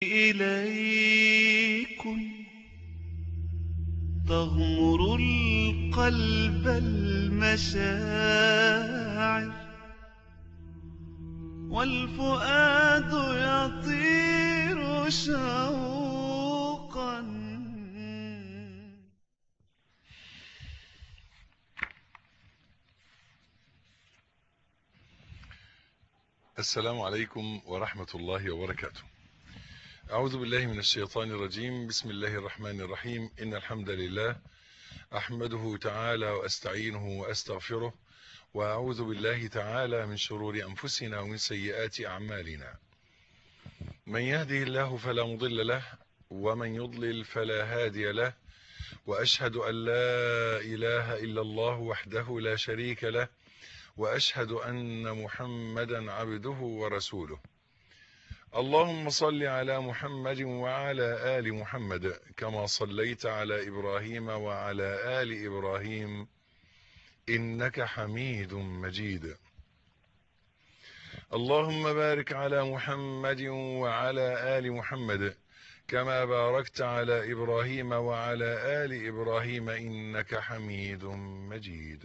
إليكم تغمر القلب المشاعر والفؤاد يطير شوقا السلام عليكم ورحمة الله وبركاته أعوذ بالله من الشيطان الرجيم بسم الله الرحمن الرحيم إن الحمد لله أحمده تعالى وأستعينه وأستغفره وأعوذ بالله تعالى من شرور أنفسنا ومن سيئات أعمالنا من يهده الله فلا مضل له ومن يضلل فلا هادي له وأشهد أن لا إله إلا الله وحده لا شريك له وأشهد أن محمدا عبده ورسوله اللهم صل على محمد وعلى آل محمد كما صليت على إبراهيم وعلى آل إبراهيم إنك حميد مجيد اللهم بارك على محمد وعلى آل محمد كما باركت على إبراهيم وعلى آل إبراهيم إنك حميد مجيد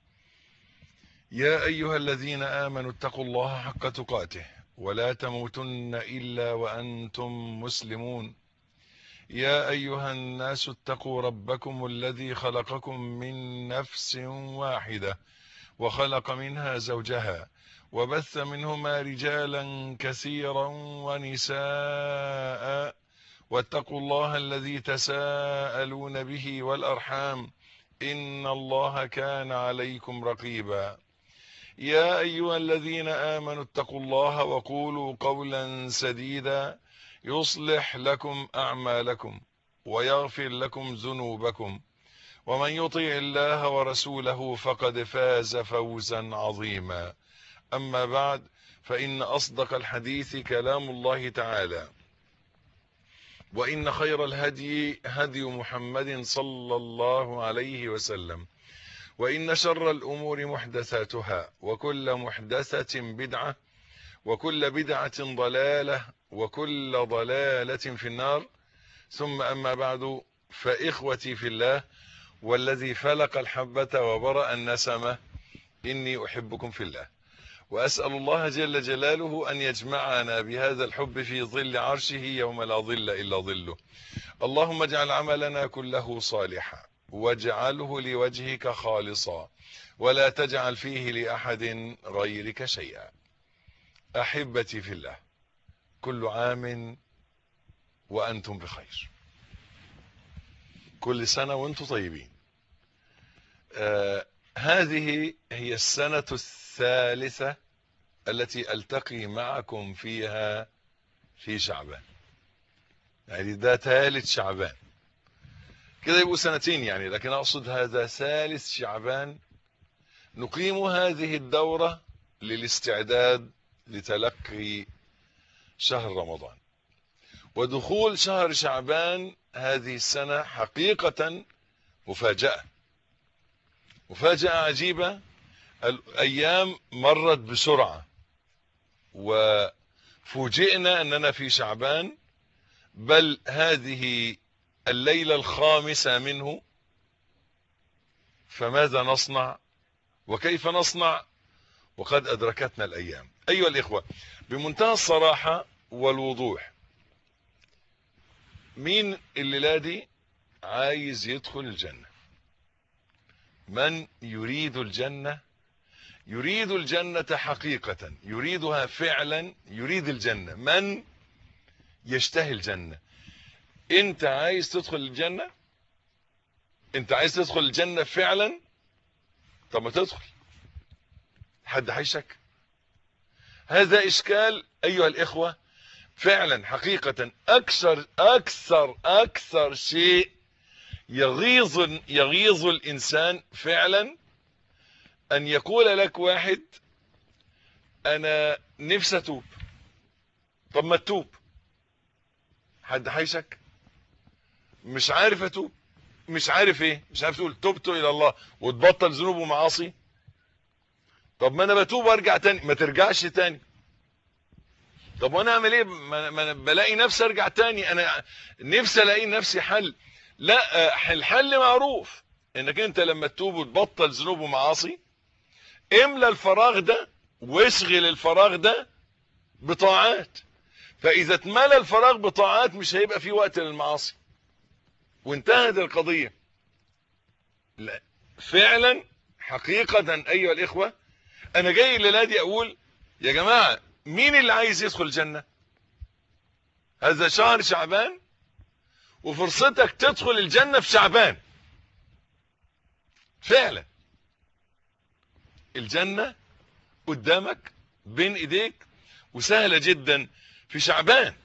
يا أيها الذين آمنوا اتقوا الله حق تقاته ولا تموتن إلا وأنتم مسلمون يا أيها الناس اتقوا ربكم الذي خلقكم من نفس واحدة وخلق منها زوجها وبث منهما رجالا كثيرا ونساء واتقوا الله الذي تساءلون به والأرحام إن الله كان عليكم رقيبا يا أيها الذين آمنوا اتقوا الله وقولوا قولا سديدا يصلح لكم أعمالكم ويغفر لكم ذنوبكم ومن يطع الله ورسوله فقد فاز فوزا عظيما أما بعد فإن أصدق الحديث كلام الله تعالى وإن خير الهدي هدي محمد صلى الله عليه وسلم وإن شر الأمور محدثاتها وكل محدثة بدعة وكل بدعة ضلالة وكل ضلالة في النار ثم أما بعد فإخوتي في الله والذي فلق الحبة وبرأ النسمة إني أحبكم في الله وأسأل الله جل جلاله أن يجمعنا بهذا الحب في ظل عرشه يوم لا ظل إلا ظله اللهم اجعل عملنا كله صالحا واجعله لوجهك خالصا ولا تجعل فيه لأحد غيرك شيئا أحبتي في الله كل عام وأنتم بخير كل سنة وأنتم طيبين آه هذه هي السنة الثالثة التي ألتقي معكم فيها في شعبان يعني ده ثالث شعبان كده يبقوا سنتين يعني لكن أقصد هذا ثالث شعبان نقيم هذه الدورة للاستعداد لتلقي شهر رمضان ودخول شهر شعبان هذه السنة حقيقة مفاجأة مفاجأة عجيبة الأيام مرت بسرعة وفوجئنا أننا في شعبان بل هذه الليلة الخامسة منه فماذا نصنع وكيف نصنع وقد أدركتنا الأيام أيها الإخوة بمنتهى الصراحة والوضوح مين الليلة دي عايز يدخل الجنة من يريد الجنة يريد الجنة حقيقة يريدها فعلا يريد الجنة من يشتهي الجنة انت عايز تدخل الجنة انت عايز تدخل الجنة فعلا طب ما تدخل حد هيشك هذا اشكال ايها الاخوة فعلا حقيقة اكثر اكثر اكثر شيء يغيظ يغيظ الانسان فعلا ان يقول لك واحد انا نفسي اتوب طب ما تتوب حد هيشك مش عارف اتوب مش عارف ايه مش عارف تقول تبت الى الله وتبطل ذنوب ومعاصي طب ما انا بتوب وارجع تاني ما ترجعش تاني طب وانا اعمل ايه ما ما انا بلاقي نفسي ارجع تاني انا نفسي الاقي نفسي حل لا آه، الحل معروف انك انت لما تتوب وتبطل ذنوب ومعاصي املى الفراغ ده واشغل الفراغ ده بطاعات فاذا اتملى الفراغ بطاعات مش هيبقى في وقت للمعاصي وانتهت القضية لا فعلا حقيقة ايها الاخوة انا جاي الليلة دي اقول يا جماعة مين اللي عايز يدخل الجنة هذا شهر شعبان وفرصتك تدخل الجنة في شعبان فعلا الجنة قدامك بين ايديك وسهلة جدا في شعبان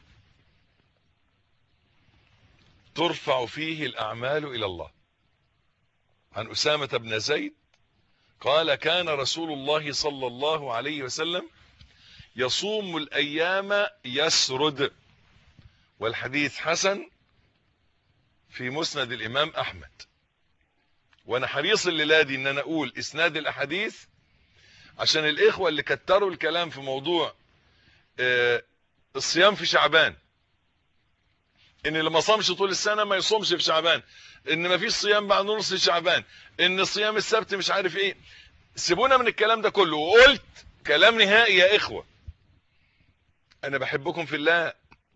ترفع فيه الاعمال الى الله عن اسامة بن زيد قال كان رسول الله صلى الله عليه وسلم يصوم الايام يسرد والحديث حسن في مسند الامام احمد وانا حريص الليله دي ان انا اقول اسناد الاحاديث عشان الاخوه اللي كتروا الكلام في موضوع آه، الصيام في شعبان ان اللي ما صامش طول السنه ما يصومش في شعبان ان ما فيش صيام بعد نص شعبان ان صيام السبت مش عارف ايه سيبونا من الكلام ده كله وقلت كلام نهائي يا اخوه انا بحبكم في الله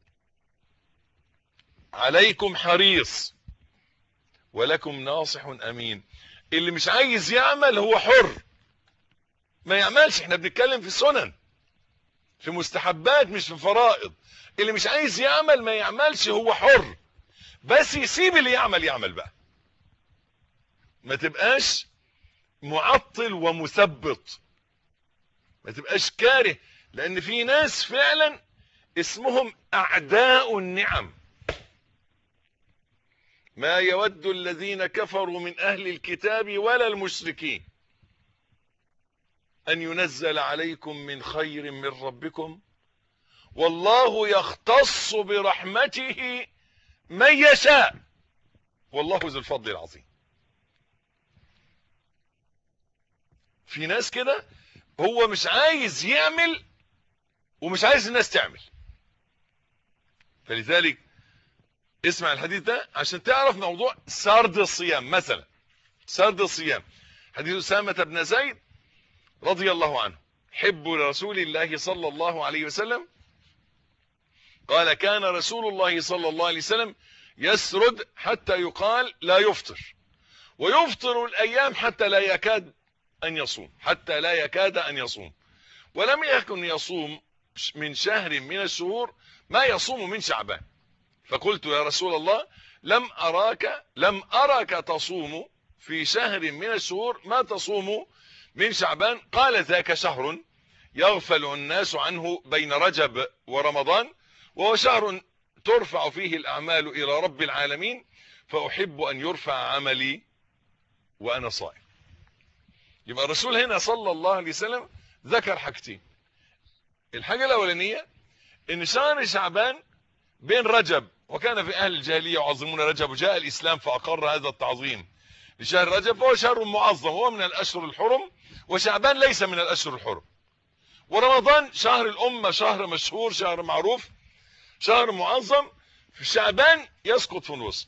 عليكم حريص ولكم ناصح امين اللي مش عايز يعمل هو حر ما يعملش احنا بنتكلم في سنن في مستحبات مش في فرائض اللي مش عايز يعمل ما يعملش هو حر بس يسيب اللي يعمل يعمل بقى ما تبقاش معطل ومثبط ما تبقاش كاره لان في ناس فعلا اسمهم اعداء النعم ما يود الذين كفروا من اهل الكتاب ولا المشركين ان ينزل عليكم من خير من ربكم والله يختص برحمته من يشاء والله ذو الفضل العظيم في ناس كده هو مش عايز يعمل ومش عايز الناس تعمل فلذلك اسمع الحديث ده عشان تعرف موضوع سرد الصيام مثلا سرد الصيام حديث أسامة بن زيد رضي الله عنه حب رسول الله صلى الله عليه وسلم قال كان رسول الله صلى الله عليه وسلم يسرد حتى يقال لا يفطر ويفطر الأيام حتى لا يكاد أن يصوم حتى لا يكاد أن يصوم ولم يكن يصوم من شهر من الشهور ما يصوم من شعبان فقلت يا رسول الله لم أراك لم أراك تصوم في شهر من الشهور ما تصوم من شعبان قال ذاك شهر يغفل الناس عنه بين رجب ورمضان وهو شهر ترفع فيه الأعمال إلى رب العالمين فأحب أن يرفع عملي وأنا صائم يبقى الرسول هنا صلى الله عليه وسلم ذكر حاجتين الحاجة الأولانية إن شهر شعبان بين رجب وكان في أهل الجاهلية يعظمون رجب وجاء الإسلام فأقر هذا التعظيم لشهر رجب فهو شهر معظم هو من الأشهر الحرم وشعبان ليس من الأشهر الحرم ورمضان شهر الأمة شهر مشهور شهر معروف شهر معظم في شعبان يسقط في الوسط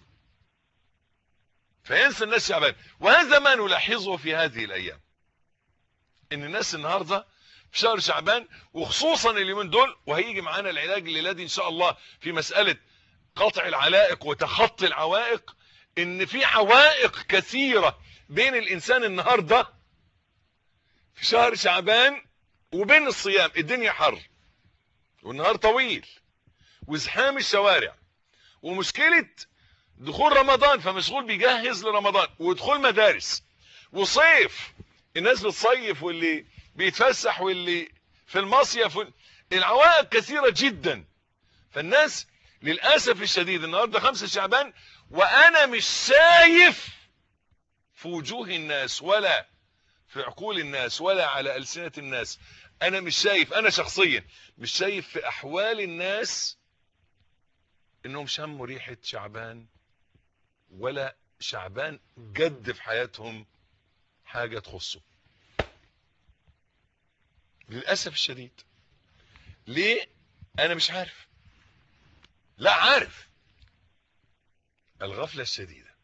فينسى الناس شعبان وهذا ما نلاحظه في هذه الأيام ان الناس النهاردة في شهر شعبان وخصوصا اليومين دول وهيجي معانا العلاج الليلة دي ان شاء الله في مسألة قطع العلائق وتخطي العوائق ان في عوائق كثيرة بين الانسان النهاردة في شهر شعبان وبين الصيام الدنيا حر والنهار طويل وازحام الشوارع ومشكلة دخول رمضان فمشغول بيجهز لرمضان ودخول مدارس وصيف الناس بتصيف واللي بيتفسح واللي في المصيف العوائق كثيرة جدا فالناس للأسف الشديد النهاردة خمسة شعبان وأنا مش شايف في وجوه الناس ولا في عقول الناس ولا على ألسنة الناس أنا مش شايف أنا شخصيا مش شايف في أحوال الناس إنهم شموا ريحة شعبان ولا شعبان جد في حياتهم حاجة تخصه للأسف الشديد ليه انا مش عارف لا عارف الغفلة الشديدة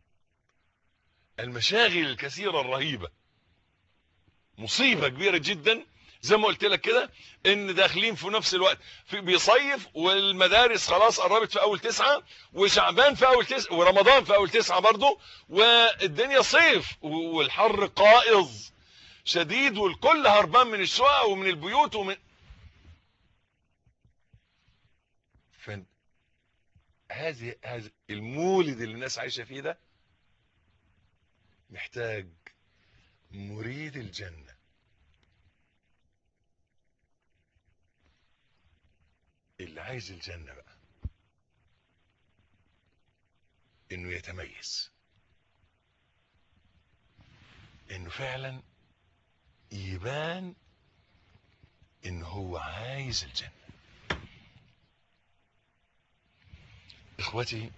المشاغل الكثيرة الرهيبة مصيبة كبيرة جدا زي ما قلت لك كده ان داخلين في نفس الوقت في بيصيف والمدارس خلاص قربت في اول تسعة وشعبان في اول تسعة ورمضان في اول تسعة برضو والدنيا صيف والحر قائظ شديد والكل هربان من الشقق ومن البيوت ومن فن هذه هذا المولد اللي الناس عايشه فيه ده محتاج مريد الجنه اللي عايز الجنه بقى انه يتميز انه فعلا يبان ان هو عايز الجنه اخوتي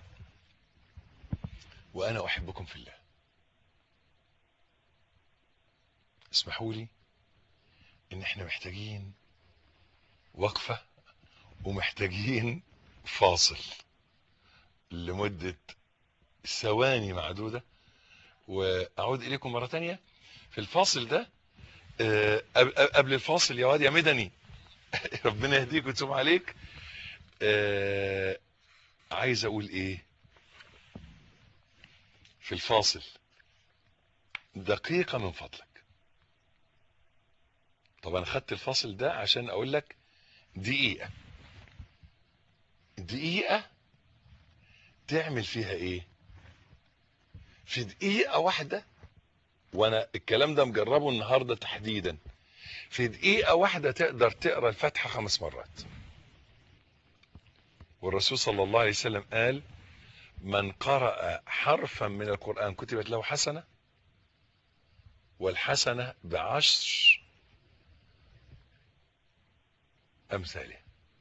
وانا احبكم في الله اسمحوا لي ان احنا محتاجين وقفة ومحتاجين فاصل لمدة ثواني معدودة واعود اليكم مرة تانية في الفاصل ده آه، قبل قبل الفاصل يا واد يا مدني ربنا يهديك ويتوب عليك آه، عايز اقول ايه في الفاصل دقيقة من فضلك طب انا خدت الفاصل ده عشان اقول لك دقيقة دقيقة تعمل فيها ايه في دقيقة واحدة وانا الكلام ده مجربه النهاردة تحديدا في دقيقة واحدة تقدر تقرأ الفاتحة خمس مرات والرسول صلى الله عليه وسلم قال من قرأ حرفا من القرآن كتبت له حسنة والحسنة بعشر أمثاله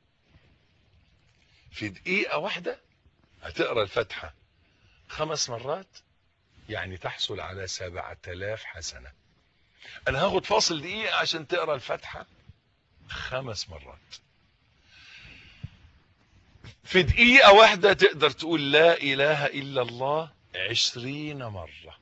في دقيقة واحدة هتقرأ الفاتحة خمس مرات يعني تحصل على سبعة آلاف حسنة أنا هاخد فاصل دقيقة عشان تقرأ الفاتحة خمس مرات في دقيقة واحدة تقدر تقول لا إله إلا الله عشرين مرة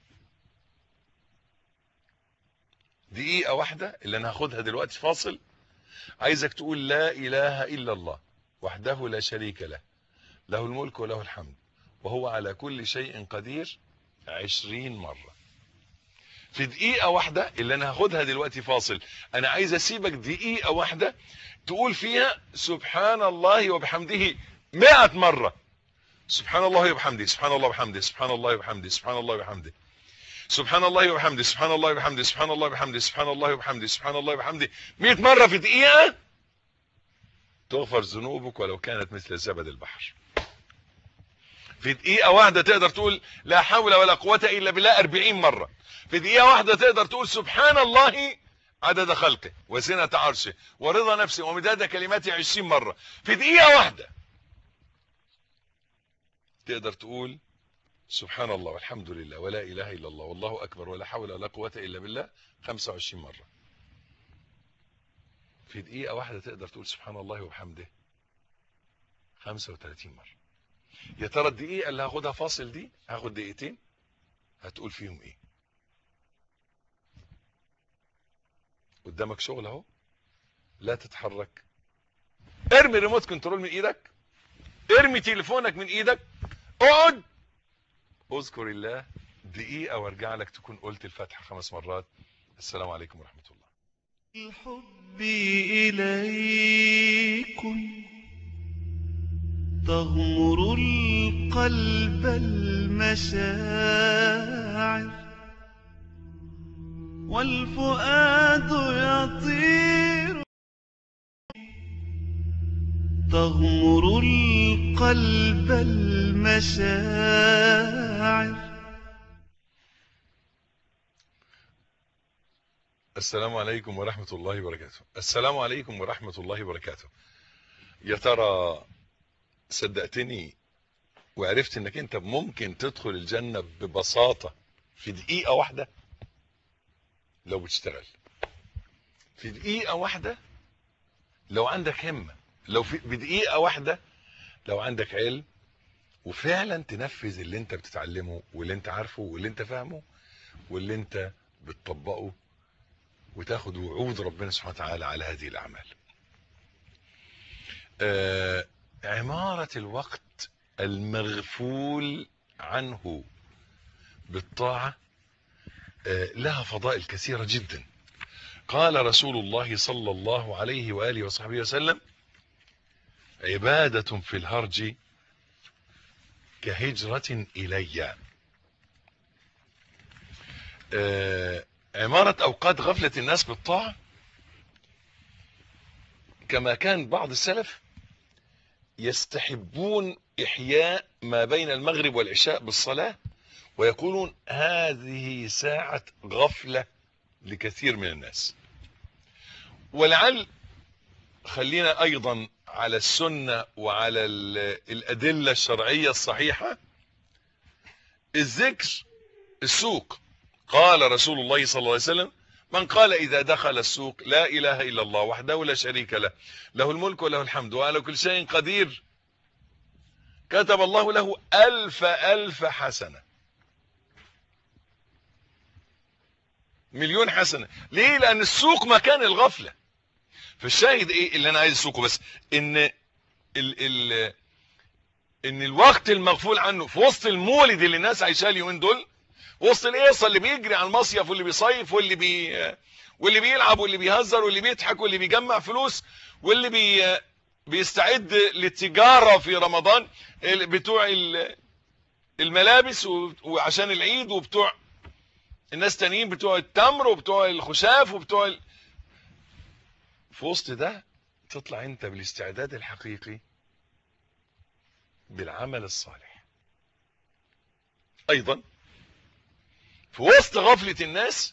دقيقة واحدة اللي أنا هاخدها دلوقتي فاصل عايزك تقول لا إله إلا الله وحده لا شريك له له الملك وله الحمد وهو على كل شيء قدير عشرين مرة في دقيقة واحدة اللي أنا هاخدها دلوقتي فاصل أنا عايز أسيبك دقيقة واحدة تقول فيها سبحان الله وبحمده مئة مرة سبحان الله وبحمده سبحان الله وبحمده سبحان الله وبحمده سبحان الله وبحمده سبحان الله وبحمده سبحان الله وبحمده سبحان الله وبحمده سبحان الله وبحمده سبحان الله وبحمده 100 مرة في دقيقة تغفر ذنوبك ولو كانت مثل زبد البحر في دقيقة واحدة تقدر تقول لا حول ولا قوة إلا بالله 40 مرة في دقيقة واحدة تقدر تقول سبحان الله عدد خلقه وزنة عرشه ورضا نفسه ومداد كلماته 20 مرة في دقيقة واحدة تقدر تقول سبحان الله والحمد لله ولا إله إلا الله والله أكبر ولا حول ولا قوة إلا بالله 25 مرة في دقيقة واحدة تقدر تقول سبحان الله وبحمده 35 مرة يا ترى الدقيقة اللي هاخدها فاصل دي هاخد دقيقتين هتقول فيهم ايه قدامك شغل اهو لا تتحرك ارمي ريموت كنترول من ايدك ارمي تليفونك من ايدك اقعد اذكر الله دقيقة وارجع لك تكون قلت الفاتحة خمس مرات السلام عليكم ورحمة الله الحب إليكم تغمر القلب المشاعر والفؤاد يطير تغمر القلب المشاعر السلام عليكم ورحمة الله وبركاته السلام عليكم ورحمة الله وبركاته يا ترى صدقتني وعرفت انك انت ممكن تدخل الجنة ببساطة في دقيقة واحدة لو بتشتغل في دقيقة واحدة لو عندك همة لو في بدقيقة واحدة لو عندك علم وفعلا تنفذ اللي انت بتتعلمه واللي انت عارفه واللي انت فاهمه واللي انت بتطبقه وتاخد وعود ربنا سبحانه وتعالى على هذه الأعمال آه عمارة الوقت المغفول عنه بالطاعة آه لها فضائل كثيرة جدا قال رسول الله صلى الله عليه وآله وصحبه وسلم عبادة في الهرج كهجرة إلي آه عمارة أوقات غفلة الناس بالطاعة كما كان بعض السلف يستحبون إحياء ما بين المغرب والعشاء بالصلاة ويقولون هذه ساعة غفلة لكثير من الناس ولعل خلينا أيضا على السنة وعلى الأدلة الشرعية الصحيحة الذكر السوق قال رسول الله صلى الله عليه وسلم من قال إذا دخل السوق لا إله إلا الله وحده لا شريك له له الملك وله الحمد وعلى كل شيء قدير كتب الله له ألف ألف حسنة مليون حسنة ليه لأن السوق مكان الغفلة فالشاهد ايه اللي انا عايز اسوقه بس ان ال ال ان الوقت المغفول عنه في وسط المولد اللي الناس عايشاه اليومين دول وسط القصه اللي بيجري على المصيف واللي بيصيف واللي بي واللي بيلعب واللي بيهزر واللي بيضحك واللي بيجمع فلوس واللي بي بيستعد للتجاره في رمضان بتوع الملابس وعشان العيد وبتوع الناس تانيين بتوع التمر وبتوع الخشاف وبتوع ال... في وسط ده تطلع انت بالاستعداد الحقيقي بالعمل الصالح ايضا في وسط غفلة الناس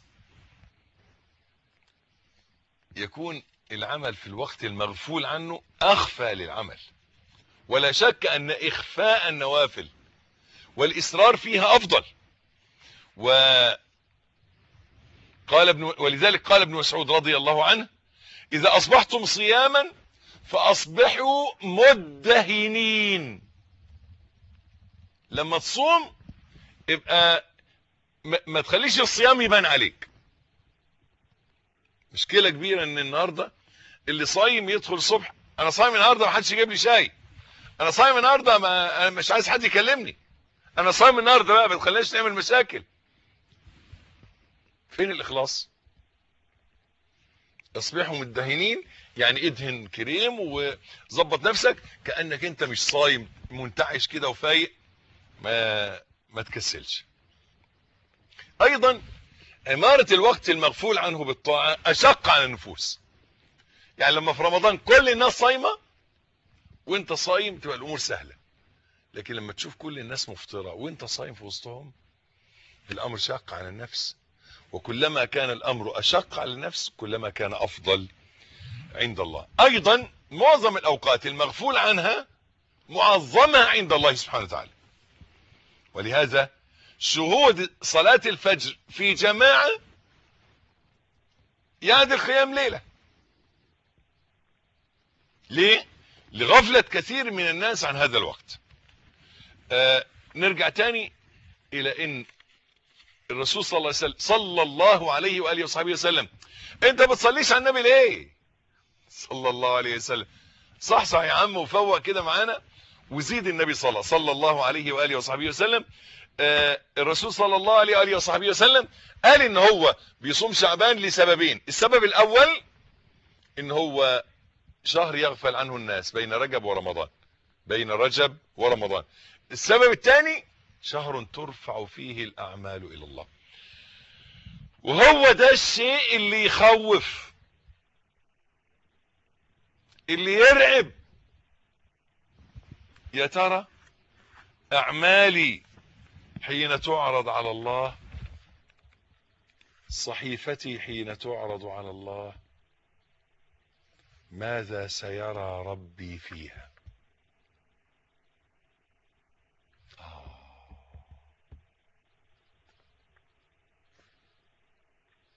يكون العمل في الوقت المغفول عنه اخفى للعمل ولا شك ان اخفاء النوافل والاصرار فيها افضل و قال ابن ولذلك قال ابن مسعود رضي الله عنه إذا أصبحتم صياما فأصبحوا مدهنين لما تصوم يبقى ما تخليش الصيام يبان عليك مشكلة كبيرة ان النهاردة اللي صايم يدخل الصبح انا صايم النهاردة ما حدش يجيب لي شاي انا صايم النهاردة ما انا مش عايز حد يكلمني انا صايم النهاردة بقى ما تخليناش نعمل مشاكل فين الاخلاص اصبحوا مدهنين يعني ادهن كريم وظبط نفسك كانك انت مش صايم منتعش كده وفايق ما ما تكسلش ايضا عمارة الوقت المغفول عنه بالطاعة اشق على النفوس يعني لما في رمضان كل الناس صايمة وانت صايم تبقى الامور سهلة لكن لما تشوف كل الناس مفطرة وانت صايم في وسطهم الامر شاق على النفس وكلما كان الامر اشق على النفس كلما كان افضل عند الله ايضا معظم الاوقات المغفول عنها معظمة عند الله سبحانه وتعالى ولهذا شهود صلاة الفجر في جماعة يعدل قيام ليلة ليه لغفلة كثير من الناس عن هذا الوقت آه نرجع تاني الى ان الرسول صلى الله عليه وسلم صلى الله عليه واله وصحبه وسلم انت بتصليش على النبي ليه صلى الله عليه وسلم صح صح يا عم وفوق كده معانا وزيد النبي صلى صلى الله عليه واله وصحبه وسلم آه الرسول صلى الله عليه واله وصحبه وسلم قال ان هو بيصوم شعبان لسببين السبب الاول ان هو شهر يغفل عنه الناس بين رجب ورمضان بين رجب ورمضان السبب الثاني شهر ترفع فيه الاعمال الى الله وهو ده الشيء اللي يخوف اللي يرعب يا ترى اعمالي حين تعرض على الله صحيفتي حين تعرض على الله ماذا سيرى ربي فيها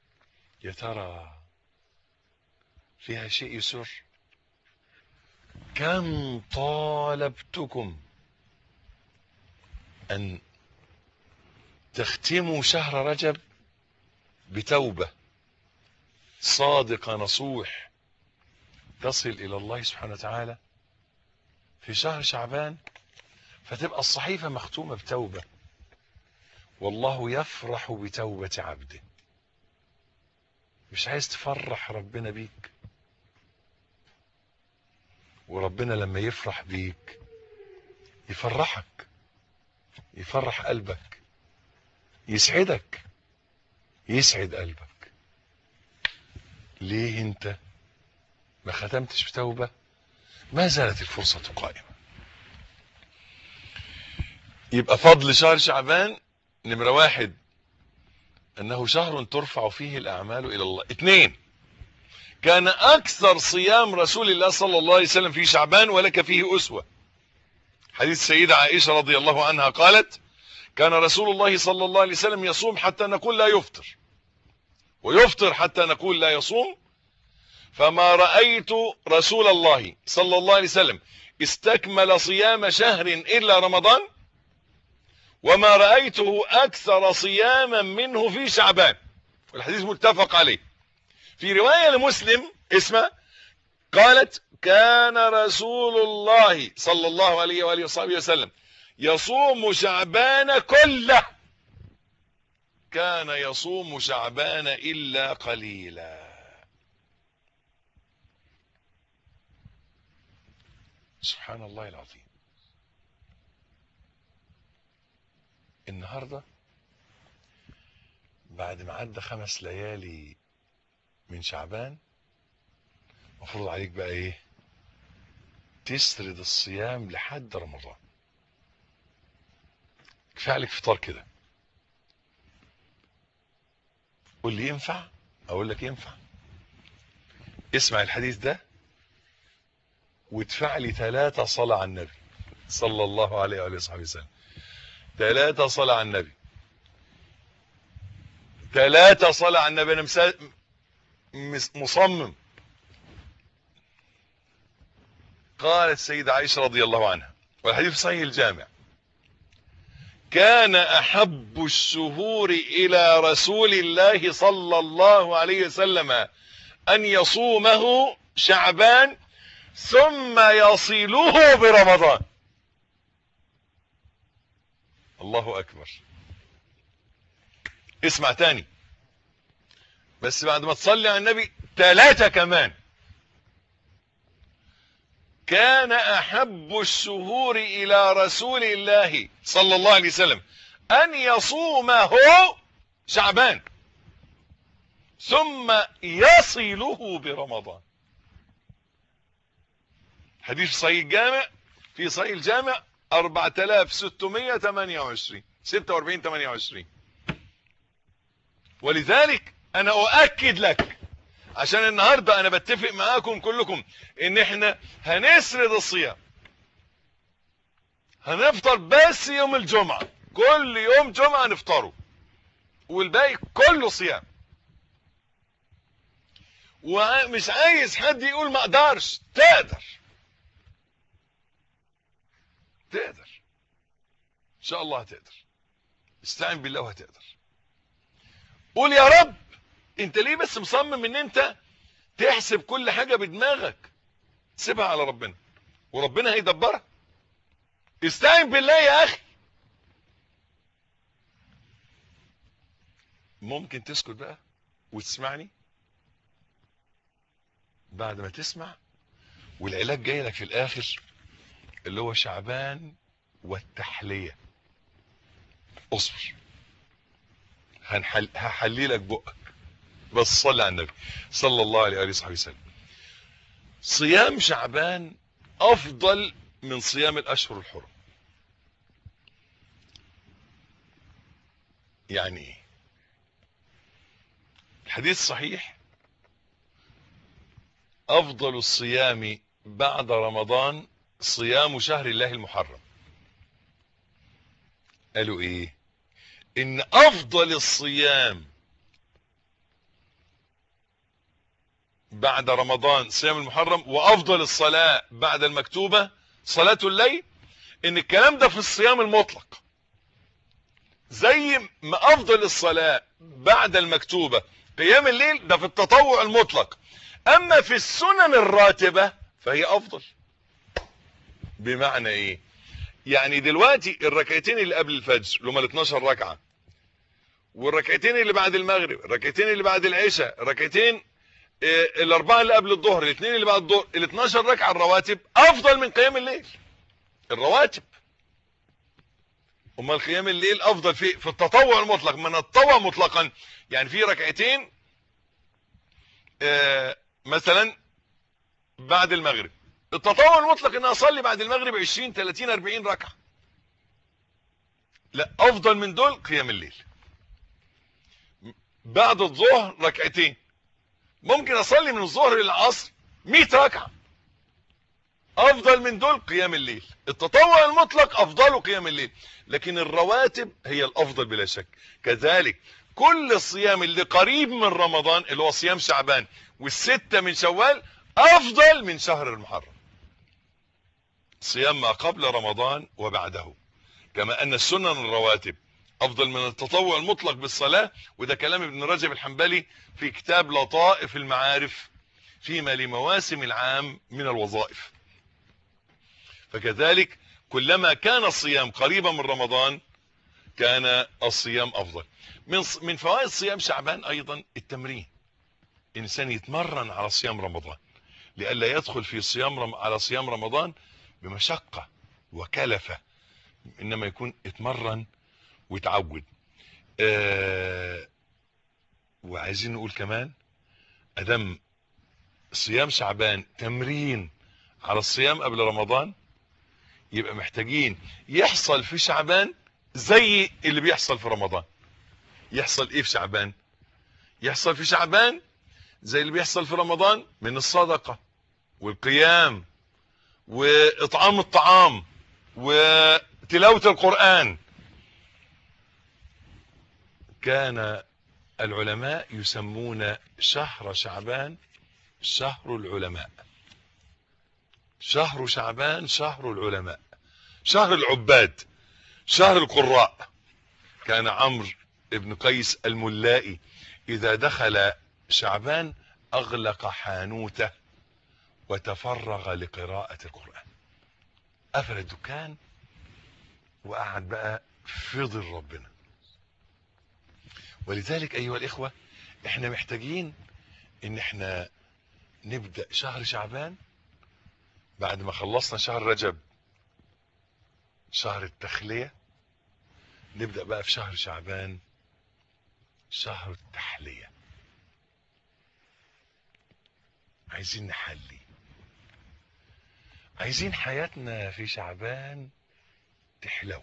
يا ترى فيها شيء يسر كم طالبتكم أن تختموا شهر رجب بتوبة صادقة نصوح تصل إلى الله سبحانه وتعالى في شهر شعبان فتبقى الصحيفة مختومة بتوبة والله يفرح بتوبة عبده مش عايز تفرح ربنا بيك وربنا لما يفرح بيك يفرحك يفرح قلبك يسعدك يسعد قلبك ليه انت ما ختمتش بتوبة ما زالت الفرصة قائمة يبقى فضل شهر شعبان نمرة واحد انه شهر ترفع فيه الاعمال الى الله اثنين كان اكثر صيام رسول الله صلى الله عليه وسلم في شعبان ولك فيه اسوة حديث سيدة عائشة رضي الله عنها قالت كان رسول الله صلى الله عليه وسلم يصوم حتى نقول لا يفطر ويفطر حتى نقول لا يصوم فما رأيت رسول الله صلى الله عليه وسلم استكمل صيام شهر إلا رمضان وما رأيته أكثر صياما منه في شعبان والحديث متفق عليه في رواية لمسلم اسمه قالت كان رسول الله صلى الله عليه وآله وصحبه وسلم يصوم شعبان كله كان يصوم شعبان إلا قليلا سبحان الله العظيم النهاردة بعد ما عدى خمس ليالي من شعبان مفروض عليك بقى ايه تسرد الصيام لحد رمضان كفايه عليك فطار كده قول لي ينفع اقول لك ينفع اسمع الحديث ده وادفع لي ثلاثة صلاة على النبي صلى الله عليه وآله وصحبه وسلم ثلاثة صلاة على النبي ثلاثة صلاة على النبي أنا مسا... مس... مصمم قالت السيدة عائشة رضي الله عنها والحديث صحيح الجامع كان أحب الشهور إلى رسول الله صلى الله عليه وسلم أن يصومه شعبان ثم يصله برمضان الله أكبر اسمع تاني بس بعد ما تصلي على النبي ثلاثة كمان كان أحب الشهور إلى رسول الله صلى الله عليه وسلم أن يصومه شعبان ثم يصله برمضان حديث صحيح الجامع في صحيح الجامع 4628 46 28 ولذلك انا اؤكد لك عشان النهارده انا بتفق معاكم كلكم ان احنا هنسرد الصيام هنفطر بس يوم الجمعه كل يوم جمعه نفطره والباقي كله صيام ومش عايز حد يقول ما اقدرش تقدر تقدر ان شاء الله هتقدر استعن بالله وهتقدر قول يا رب انت ليه بس مصمم ان انت تحسب كل حاجة بدماغك سيبها على ربنا وربنا هيدبرها استعن بالله يا اخي ممكن تسكت بقى وتسمعني بعد ما تسمع والعلاج جاي لك في الاخر اللي هو شعبان والتحلية اصبر هنحل هحللك بقك بس صلي على النبي صلى الله عليه وآله وصحبه وسلم صيام شعبان افضل من صيام الاشهر الحرم يعني ايه الحديث صحيح افضل الصيام بعد رمضان صيام شهر الله المحرم قالوا ايه ان افضل الصيام بعد رمضان صيام المحرم وافضل الصلاة بعد المكتوبة صلاة الليل ان الكلام ده في الصيام المطلق زي ما افضل الصلاة بعد المكتوبة قيام الليل ده في التطوع المطلق اما في السنن الراتبة فهي افضل بمعنى ايه يعني دلوقتي الركعتين اللي قبل الفجر اللي هم ال 12 ركعه والركعتين اللي بعد المغرب الركعتين اللي بعد العشاء الركعتين آه، الاربعه اللي قبل الظهر الاثنين اللي بعد الظهر ال 12 ركعه الرواتب افضل من قيام الليل الرواتب امال قيام الليل افضل في في التطوع المطلق من التطوع مطلقا يعني في ركعتين آه، مثلا بعد المغرب التطوع المطلق ان اصلي بعد المغرب 20 30 40 ركعه لا افضل من دول قيام الليل بعد الظهر ركعتين ممكن اصلي من الظهر للعصر 100 ركعه افضل من دول قيام الليل التطوع المطلق افضله قيام الليل لكن الرواتب هي الافضل بلا شك كذلك كل الصيام اللي قريب من رمضان اللي هو صيام شعبان والستة من شوال افضل من شهر المحرم صيام ما قبل رمضان وبعده كما ان السنن الرواتب افضل من التطوع المطلق بالصلاة وده كلام ابن رجب الحنبلي في كتاب لطائف المعارف فيما لمواسم العام من الوظائف فكذلك كلما كان الصيام قريبا من رمضان كان الصيام افضل من من فوائد صيام شعبان ايضا التمرين انسان يتمرن على صيام رمضان لئلا يدخل في صيام رم... على صيام رمضان بمشقة وكلفة انما يكون اتمرن ويتعود آه وعايزين نقول كمان ادم صيام شعبان تمرين على الصيام قبل رمضان يبقى محتاجين يحصل في شعبان زي اللي بيحصل في رمضان يحصل ايه في شعبان يحصل في شعبان زي اللي بيحصل في رمضان من الصدقة والقيام واطعام الطعام وتلاوة القرآن كان العلماء يسمون شهر شعبان شهر العلماء شهر شعبان شهر العلماء شهر العباد شهر القراء كان عمرو ابن قيس الملائي اذا دخل شعبان اغلق حانوته وتفرغ لقراءة القرآن قفل الدكان وقعد بقى في ظل ربنا ولذلك ايها الاخوة احنا محتاجين ان احنا نبدأ شهر شعبان بعد ما خلصنا شهر رجب شهر التخلية نبدأ بقى في شهر شعبان شهر التحلية عايزين نحلي عايزين حياتنا في شعبان تحلو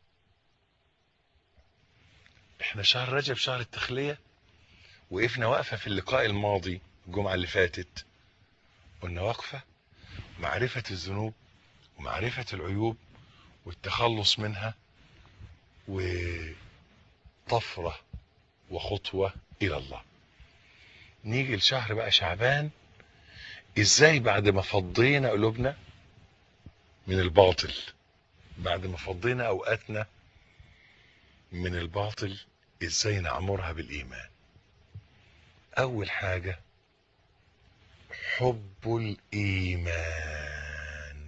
احنا شهر رجب شهر التخلية وقفنا وقفة في اللقاء الماضي الجمعة اللي فاتت قلنا وقفة معرفة الذنوب ومعرفة العيوب والتخلص منها وطفرة وخطوة إلى الله نيجي لشهر بقى شعبان ازاي بعد ما فضينا قلوبنا من الباطل بعد ما فضينا اوقاتنا من الباطل ازاي نعمرها بالايمان اول حاجة حب الايمان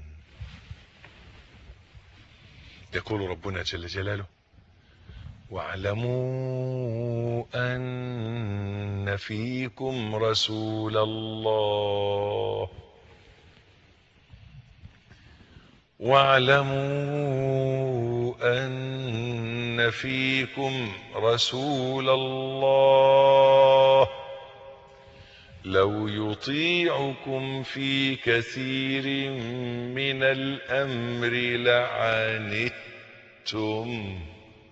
يقول ربنا جل جلاله واعلموا ان فيكم رسول الله واعلموا ان فيكم رسول الله لو يطيعكم في كثير من الامر لعنتم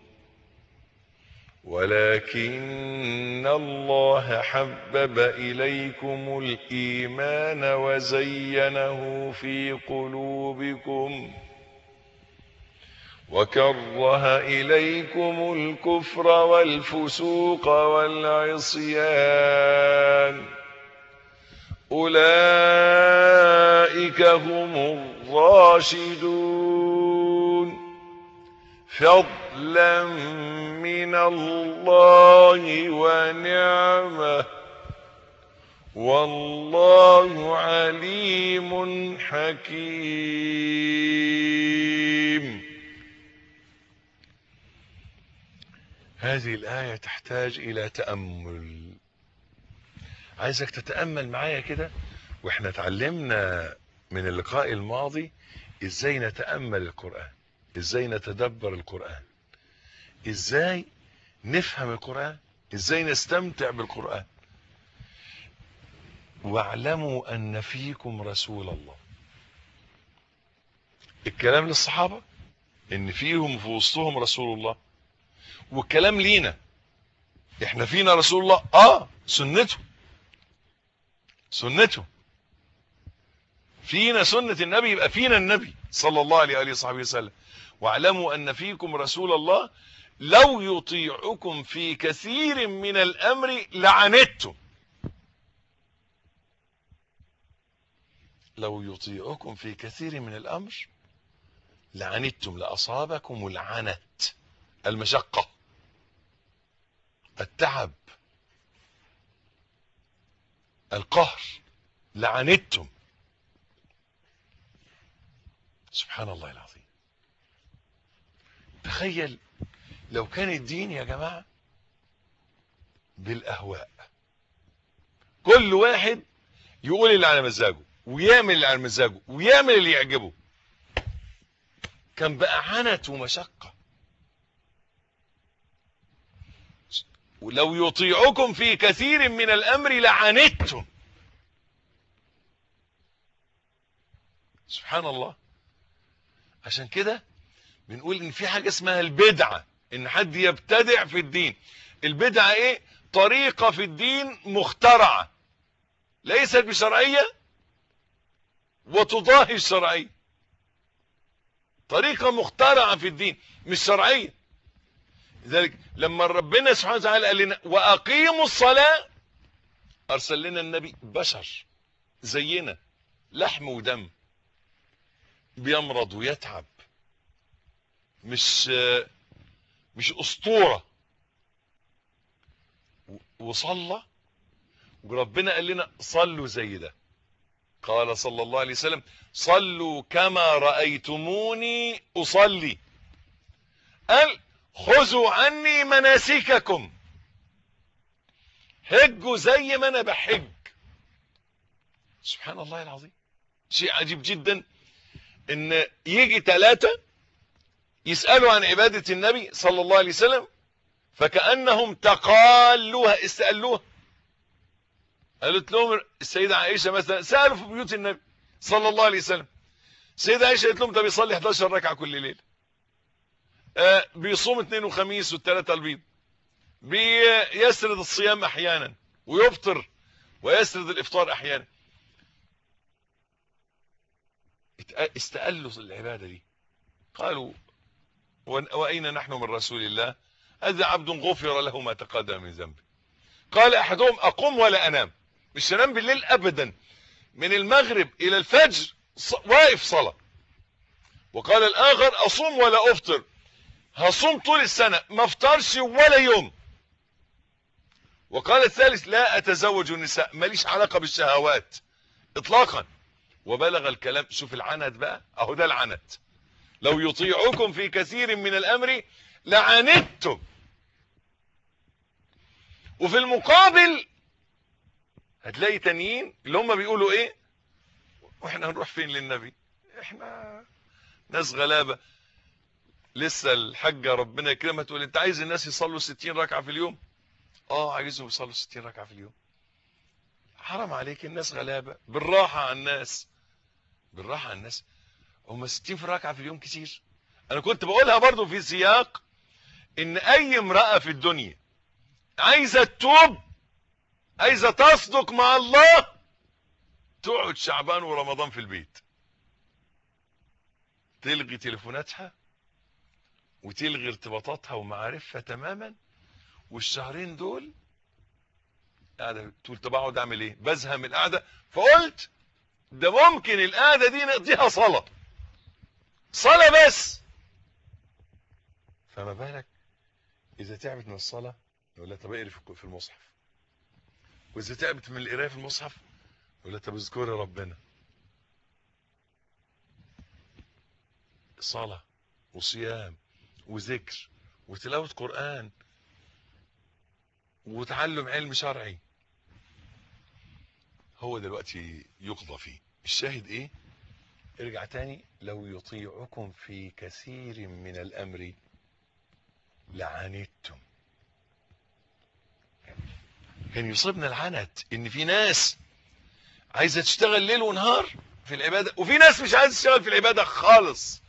ولكن الله حبب اليكم الايمان وزينه في قلوبكم وكره اليكم الكفر والفسوق والعصيان أولئك هم الراشدون فضلا من الله ونعمه والله عليم حكيم هذه الآية تحتاج إلى تأمل عايزك تتأمل معايا كده واحنا اتعلمنا من اللقاء الماضي ازاي نتأمل القرآن ازاي نتدبر القرآن ازاي نفهم القرآن ازاي نستمتع بالقرآن واعلموا ان فيكم رسول الله الكلام للصحابة ان فيهم في وسطهم رسول الله والكلام لينا احنا فينا رسول الله اه سنته سنته فينا سنة النبي يبقى فينا النبي صلى الله عليه وآله وصحبه وسلم واعلموا أن فيكم رسول الله لو يطيعكم في كثير من الأمر لعنتم لو يطيعكم في كثير من الأمر لعنتم لأصابكم العنت المشقة التعب القهر لعنتم سبحان الله العظيم تخيل لو كان الدين يا جماعة بالأهواء كل واحد يقول اللي على مزاجه ويعمل اللي على مزاجه ويعمل اللي يعجبه كان بقى عنت ومشقة ولو يطيعكم في كثير من الأمر لعنتم سبحان الله عشان كده بنقول ان في حاجة اسمها البدعة ان حد يبتدع في الدين البدعة ايه طريقة في الدين مخترعة ليست بشرعية وتضاهي الشرعية طريقة مخترعة في الدين مش شرعية لذلك لما ربنا سبحانه وتعالى قال لنا واقيموا الصلاة ارسل لنا النبي بشر زينا لحم ودم بيمرض ويتعب مش مش اسطورة وصلى وربنا قال لنا صلوا زي ده قال صلى الله عليه وسلم صلوا كما رأيتموني أصلي قال خذوا عني مناسككم هجوا زي ما انا بحج سبحان الله العظيم شيء عجيب جدا ان يجي ثلاثة يسألوا عن عبادة النبي صلى الله عليه وسلم فكأنهم تقالوها استقلوها قالت لهم السيدة عائشة مثلا سألوا في بيوت النبي صلى الله عليه وسلم السيدة عائشة قالت لهم ده بيصلي 11 ركعة كل ليلة آه بيصوم اثنين وخميس والثلاثة البيض بيسرد الصيام احيانا ويفطر ويسرد الافطار احيانا استقلوا العبادة دي قالوا وأين نحن من رسول الله هذا عبد غفر له ما تقدم من ذنبه قال أحدهم أقوم ولا أنام مش أنام بالليل أبدا من المغرب إلى الفجر واقف صلاة وقال الآخر أصوم ولا أفطر هصوم طول السنة ما افطرش ولا يوم وقال الثالث لا أتزوج النساء ماليش علاقة بالشهوات إطلاقا وبلغ الكلام شوف العنت بقى اهو ده العنت لو يطيعكم في كثير من الامر لعنتم وفي المقابل هتلاقي تانيين اللي هم بيقولوا ايه واحنا هنروح فين للنبي احنا ناس غلابه لسه الحاجه ربنا يكرمها تقول انت عايز الناس يصلوا 60 ركعه في اليوم اه عايزهم يصلوا 60 ركعه في اليوم حرام عليك الناس غلابه بالراحه على الناس بالراحه على الناس هم 60 في ركعه في اليوم كتير انا كنت بقولها برضو في سياق ان اي امراه في الدنيا عايزه تتوب عايزه تصدق مع الله تقعد شعبان ورمضان في البيت تلغي تليفوناتها وتلغي ارتباطاتها ومعارفها تماما والشهرين دول قاعده تقول طب اقعد اعمل ايه بزهق من القعده فقلت ده ممكن القعده دي نقضيها صلاه صلاه بس فما بالك اذا تعبت من الصلاه يقول لها طب اقري في في المصحف واذا تعبت من القرايه في المصحف يقول لها طب اذكري ربنا صلاه وصيام وذكر وتلاوه قران وتعلم علم شرعي هو دلوقتي يقضى فيه الشاهد ايه ارجع تاني لو يطيعكم في كثير من الامر لعنتم كان يصيبنا العنت ان في ناس عايزه تشتغل ليل ونهار في العباده وفي ناس مش عايزه تشتغل في العباده خالص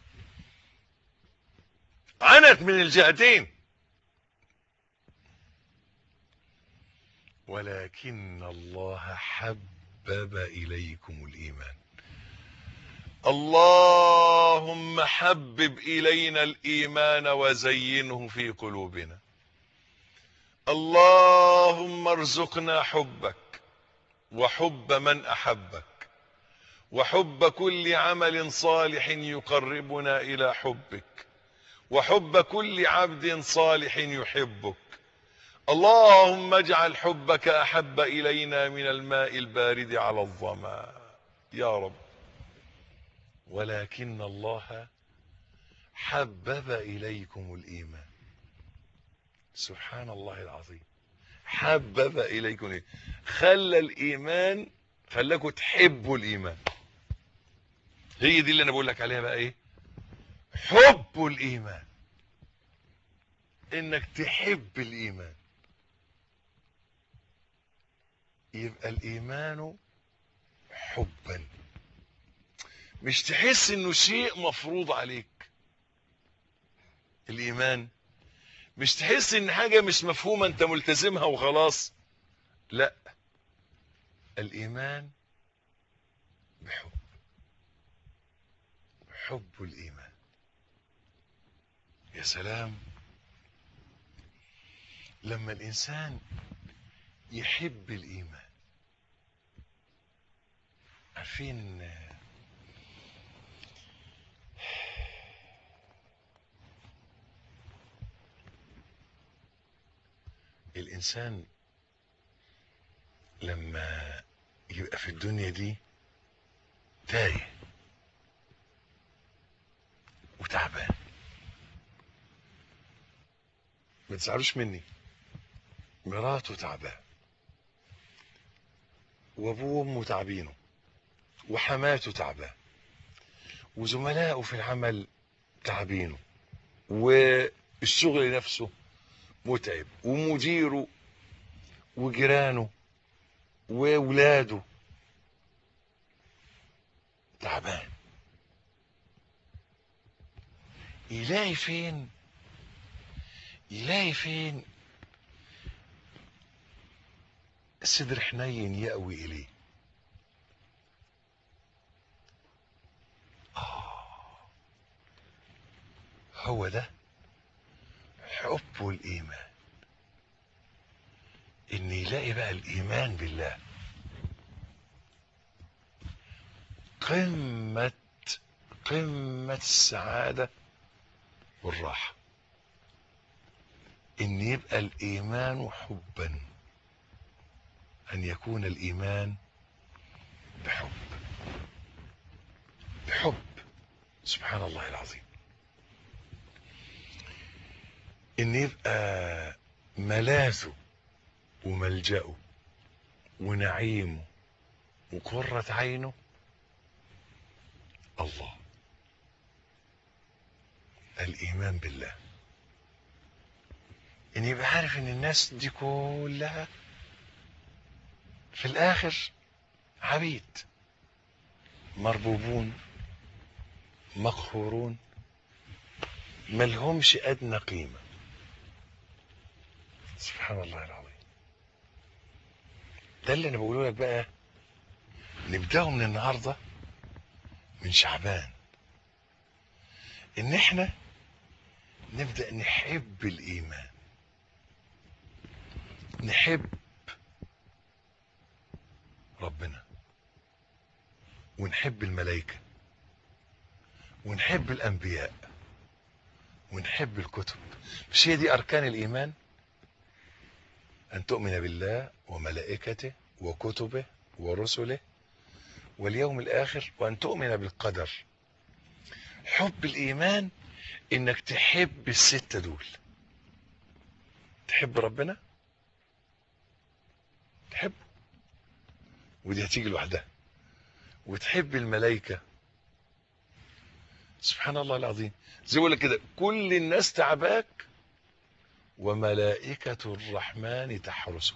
عنت من الجهتين ولكن الله حبب اليكم الايمان اللهم حبب الينا الايمان وزينه في قلوبنا اللهم ارزقنا حبك وحب من احبك وحب كل عمل صالح يقربنا الى حبك وحب كل عبد صالح يحبك اللهم اجعل حبك احب الينا من الماء البارد على الظما يا رب ولكن الله حبب اليكم الايمان سبحان الله العظيم حبب اليكم الإيمان. خلى الايمان خلاكم تحبوا الايمان هي دي اللي انا بقول لك عليها بقى ايه حب الايمان انك تحب الايمان يبقى الايمان حبا مش تحس انه شيء مفروض عليك الايمان مش تحس ان حاجة مش مفهومة انت ملتزمها وخلاص لا الايمان بحب حب الايمان يا سلام لما الانسان يحب الايمان عارفين الانسان لما يبقى في الدنيا دي تايه وتعبان ما تزعلوش مني مراته تعبان وابوه وامه تعبينه وحماته تعبان وزملائه في العمل تعبينه والشغل نفسه متعب ومديره وجيرانه وولاده تعبان يلاقي فين يلاقي فين صدر حنين يأوي إليه آه. هو ده حب الإيمان إن يلاقي بقى الإيمان بالله قمة قمة السعادة والراحة إن يبقى الإيمان حبا أن يكون الإيمان بحب بحب سبحان الله العظيم إن يبقى ملاذه وملجأه ونعيمه وقرة عينه الله الإيمان بالله إن يبقى عارف إن الناس دي كلها في الآخر عبيد مربوبون مقهورون ملهمش أدنى قيمة سبحان الله العظيم ده اللي أنا بقوله لك بقى نبدأه من النهاردة من شعبان إن إحنا نبدأ نحب الإيمان نحب ربنا ونحب الملائكة ونحب الأنبياء ونحب الكتب مش هي دي أركان الإيمان أن تؤمن بالله وملائكته وكتبه ورسله واليوم الآخر وأن تؤمن بالقدر حب الإيمان إنك تحب الستة دول تحب ربنا تحبه ودي هتيجي لوحدها وتحب الملائكة سبحان الله العظيم زي ما كده كل الناس تعباك وملائكة الرحمن تحرسك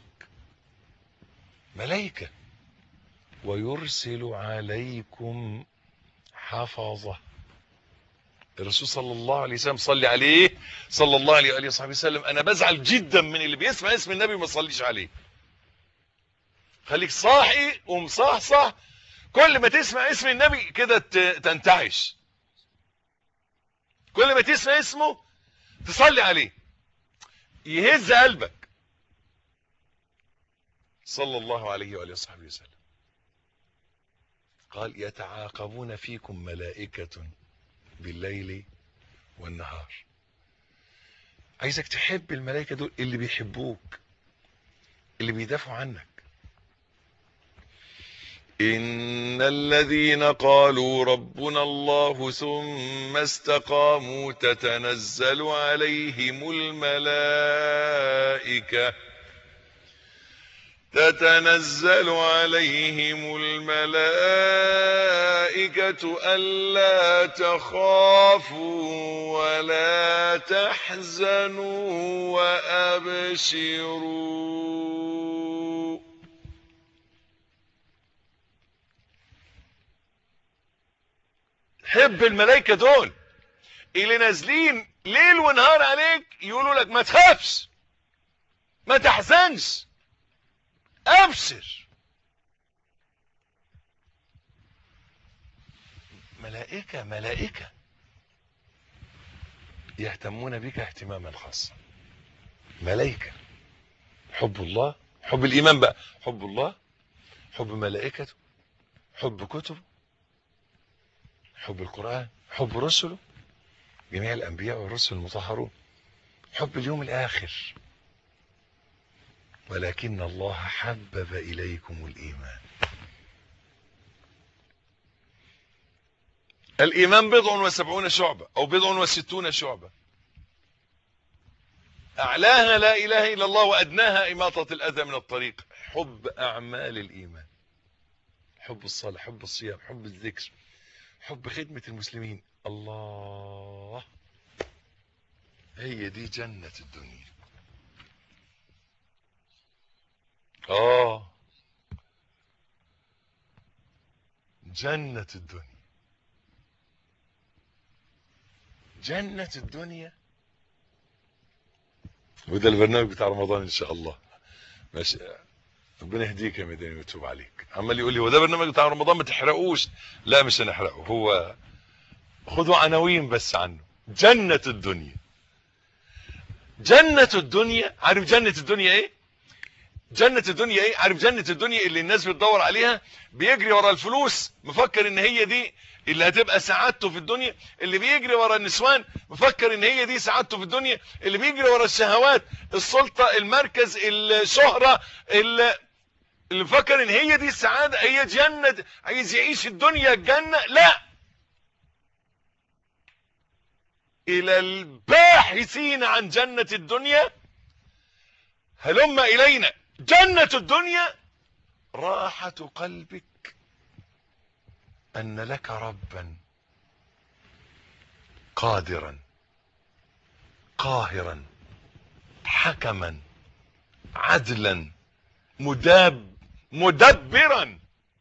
ملائكة ويرسل عليكم حفظة الرسول صلى الله عليه وسلم صلي عليه صلى الله عليه وآله وصحبه وسلم أنا بزعل جدا من اللي بيسمع اسم النبي وما صليش عليه خليك صاحي ومصحصح كل ما تسمع اسم النبي كده تنتعش كل ما تسمع اسمه تصلي عليه يهز قلبك صلى الله عليه وآله وصحبه وسلم قال يتعاقبون فيكم ملائكة بالليل والنهار عايزك تحب الملائكة دول اللي بيحبوك اللي بيدافعوا عنك إن الذين قالوا ربنا الله ثم استقاموا تتنزل عليهم الملائكة تتنزل عليهم الملائكة ألا تخافوا ولا تحزنوا وأبشروا حب الملائكة دول اللي نازلين ليل ونهار عليك يقولوا لك ما تخافش ما تحزنش ابشر ملائكة ملائكة يهتمون بك اهتماما خاصا ملائكة حب الله حب الإيمان بقى حب الله حب ملائكته حب كتبه حب القرآن حب رسله جميع الأنبياء والرسل المطهرون حب اليوم الآخر ولكن الله حبب إليكم الإيمان الإيمان بضع وسبعون شعبة أو بضع وستون شعبة أعلاها لا إله إلا الله وأدناها إماطة الأذى من الطريق حب أعمال الإيمان حب الصلاة حب الصيام حب الذكر حب خدمة المسلمين الله هي دي جنة الدنيا آه جنة الدنيا جنة الدنيا وده البرنامج بتاع رمضان ان شاء الله ماشي ربنا يهديك يا مدني ويتوب عليك عمال يقول لي هو ده برنامج بتاع رمضان ما تحرقوش لا مش هنحرقه هو خدوا عناوين بس عنه جنة الدنيا جنة الدنيا عارف جنة الدنيا ايه جنة الدنيا ايه عارف جنة الدنيا اللي الناس بتدور عليها بيجري ورا الفلوس مفكر ان هي دي اللي هتبقى سعادته في الدنيا اللي بيجري ورا النسوان مفكر ان هي دي سعادته في الدنيا اللي بيجري ورا الشهوات السلطة المركز الشهرة اللي اللي مفكر ان هي دي السعادة هي جنة عايز يعيش الدنيا الجنة لا الى الباحثين عن جنة الدنيا هلم الينا جنة الدنيا راحة قلبك ان لك ربا قادرا قاهرا حكما عدلا مداب مدبرا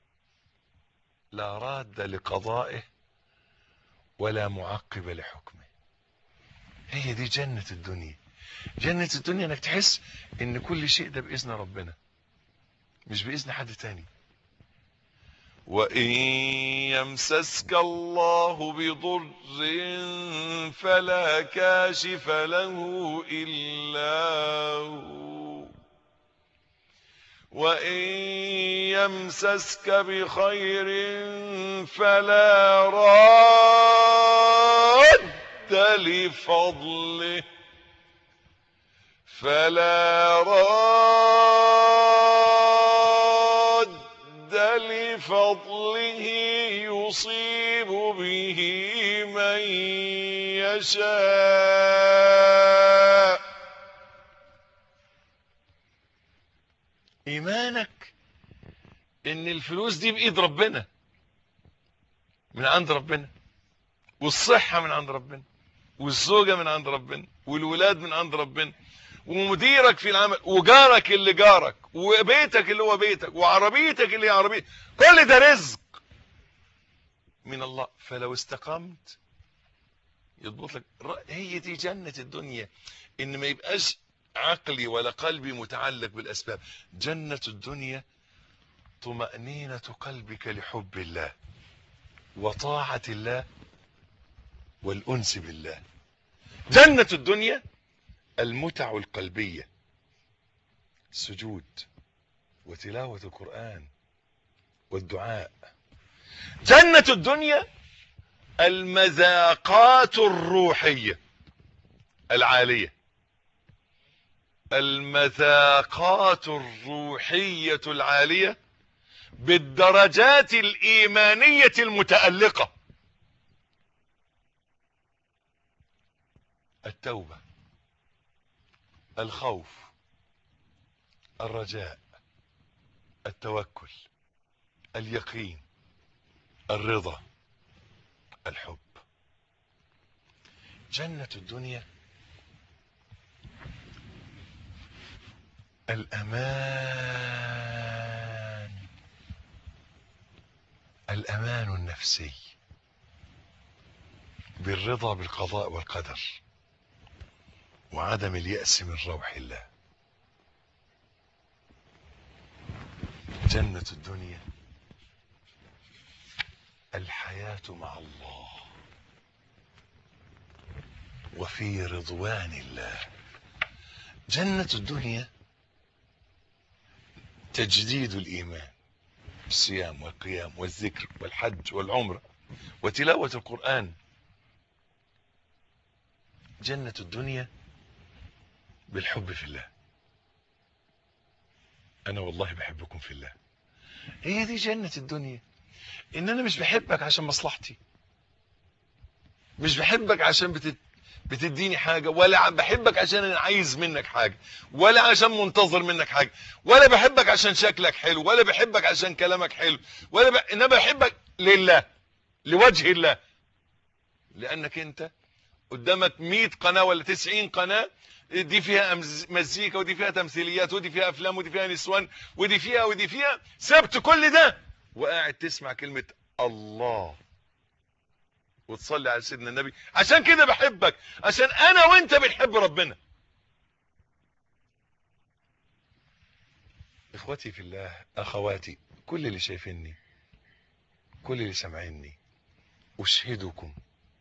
لا راد لقضائه ولا معقب لحكمه هي دي جنة الدنيا جنة الدنيا انك تحس ان كل شيء ده باذن ربنا مش باذن حد تاني وإن يمسسك الله بضر فلا كاشف له إلا هو وإن يمسسك بخير فلا راد لفضله فلا راد لفضله يصيب به من يشاء ايمانك ان الفلوس دي بايد ربنا من عند ربنا والصحة من عند ربنا والزوجة من عند ربنا والولاد من عند ربنا ومديرك في العمل وجارك اللي جارك وبيتك اللي هو بيتك وعربيتك اللي هي عربيتك كل ده رزق من الله فلو استقمت يضبط لك هي دي جنة الدنيا ان ما يبقاش عقلي ولا قلبي متعلق بالاسباب جنة الدنيا طمأنينة قلبك لحب الله وطاعة الله والأنس بالله جنة الدنيا المتع القلبية السجود وتلاوة القرآن والدعاء جنة الدنيا المذاقات الروحية العالية المذاقات الروحية العالية بالدرجات الإيمانية المتألقة التوبة الخوف الرجاء التوكل اليقين الرضا الحب جنة الدنيا الأمان الأمان النفسي بالرضا بالقضاء والقدر وعدم اليأس من روح الله جنة الدنيا الحياة مع الله وفي رضوان الله جنة الدنيا تجديد الإيمان الصيام والقيام والذكر والحج والعمرة وتلاوة القرآن جنة الدنيا بالحب في الله أنا والله بحبكم في الله هي دي جنة الدنيا إن أنا مش بحبك عشان مصلحتي مش بحبك عشان بتت... بتديني حاجة ولا بحبك عشان أنا عايز منك حاجة ولا عشان منتظر منك حاجة ولا بحبك عشان شكلك حلو ولا بحبك عشان كلامك حلو ولا ب... إنما بحبك لله لوجه الله لأنك أنت قدامك 100 قناة ولا 90 قناة دي فيها مزيكا ودي فيها تمثيليات ودي فيها افلام ودي فيها نسوان ودي فيها ودي فيها سبت كل ده وقاعد تسمع كلمة الله وتصلي على سيدنا النبي عشان كده بحبك عشان انا وانت بنحب ربنا اخوتي في الله اخواتي كل اللي شايفيني كل اللي سامعيني اشهدكم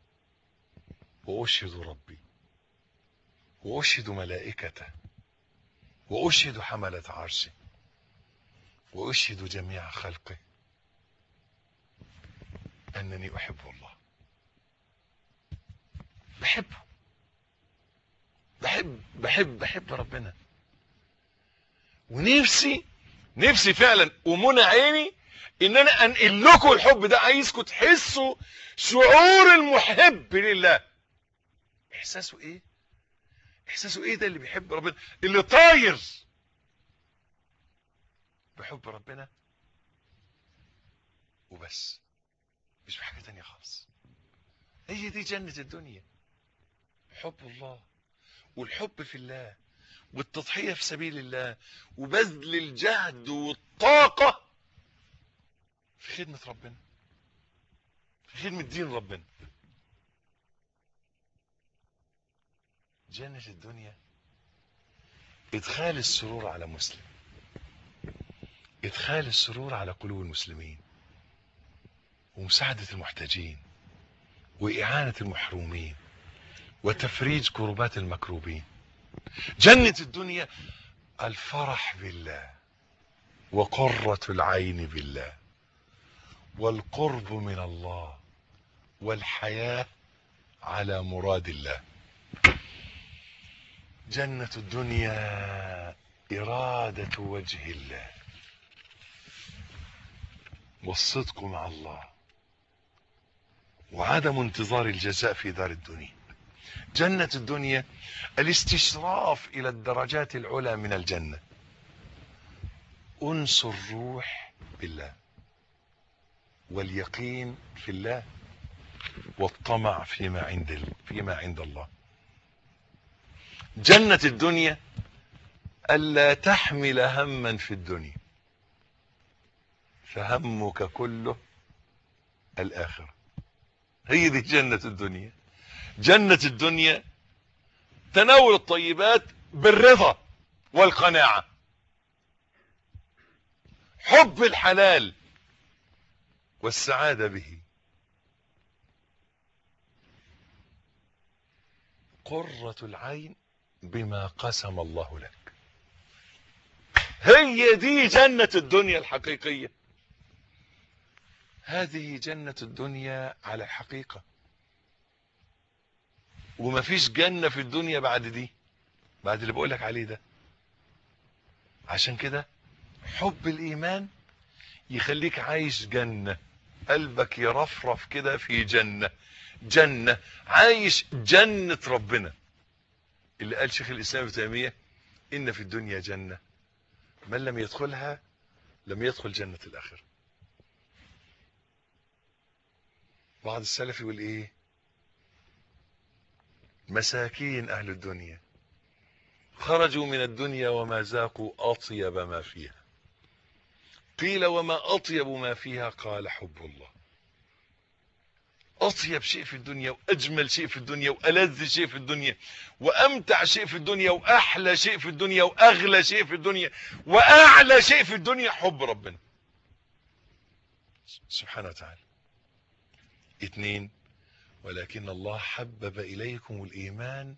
واشهد ربي واشهد ملائكته واشهد حملة عرشه واشهد جميع خلقه انني احب الله بحبه بحب بحب بحب ربنا ونفسي نفسي فعلا ومنى عيني ان انا انقل لكم الحب ده عايزكم تحسوا شعور المحب لله احساسه ايه احساسه ايه ده اللي بيحب ربنا اللي طاير بحب ربنا وبس مش بحاجة تانية خالص هي دي جنة الدنيا حب الله والحب في الله والتضحية في سبيل الله وبذل الجهد والطاقة في خدمة ربنا في خدمة دين ربنا جنة الدنيا إدخال السرور على مسلم إدخال السرور على قلوب المسلمين ومساعدة المحتاجين وإعانة المحرومين وتفريج كربات المكروبين جنة الدنيا الفرح بالله وقرة العين بالله والقرب من الله والحياة على مراد الله جنة الدنيا إرادة وجه الله والصدق مع الله وعدم انتظار الجزاء في دار الدنيا جنة الدنيا الاستشراف إلى الدرجات العلى من الجنة أنس الروح بالله واليقين في الله والطمع فيما عند فيما عند الله جنة الدنيا ألا تحمل هما في الدنيا فهمك كله الآخرة هي دي جنة الدنيا جنة الدنيا تناول الطيبات بالرضا والقناعة حب الحلال والسعادة به قرة العين بما قسم الله لك هي دي جنة الدنيا الحقيقية هذه جنة الدنيا على الحقيقة وما فيش جنة في الدنيا بعد دي بعد اللي بقولك عليه ده عشان كده حب الإيمان يخليك عايش جنة قلبك يرفرف كده في جنة جنة عايش جنة ربنا اللي قال شيخ الإسلام ابن تيمية إن في الدنيا جنة من لم يدخلها لم يدخل جنة الآخرة بعض السلف يقول إيه مساكين أهل الدنيا خرجوا من الدنيا وما ذاقوا أطيب ما فيها قيل وما أطيب ما فيها قال حب الله أطيب شيء في الدنيا وأجمل شيء في الدنيا وألذ شيء في الدنيا وأمتع شيء في الدنيا وأحلى شيء في الدنيا وأغلى شيء في الدنيا وأعلى شيء في الدنيا حب ربنا سبحانه وتعالى اثنين ولكن الله حبب إليكم الإيمان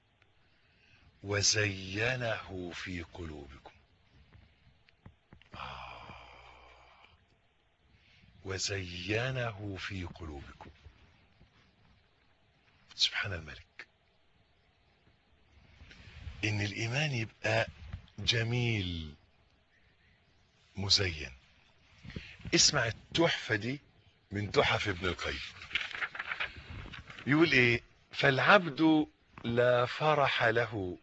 وزينه في قلوبكم آه. وزينه في قلوبكم سبحان الملك ان الايمان يبقى جميل مزين اسمع التحفة دي من تحف ابن القيم يقول ايه فالعبد لا فرح له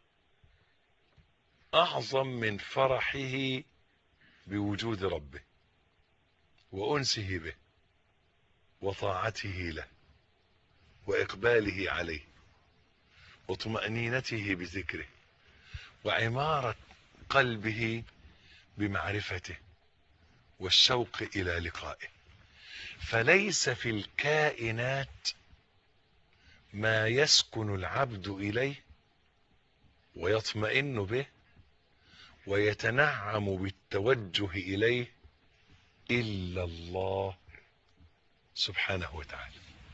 اعظم من فرحه بوجود ربه وانسه به وطاعته له واقباله عليه وطمانينته بذكره وعماره قلبه بمعرفته والشوق الى لقائه فليس في الكائنات ما يسكن العبد اليه ويطمئن به ويتنعم بالتوجه اليه الا الله سبحانه وتعالى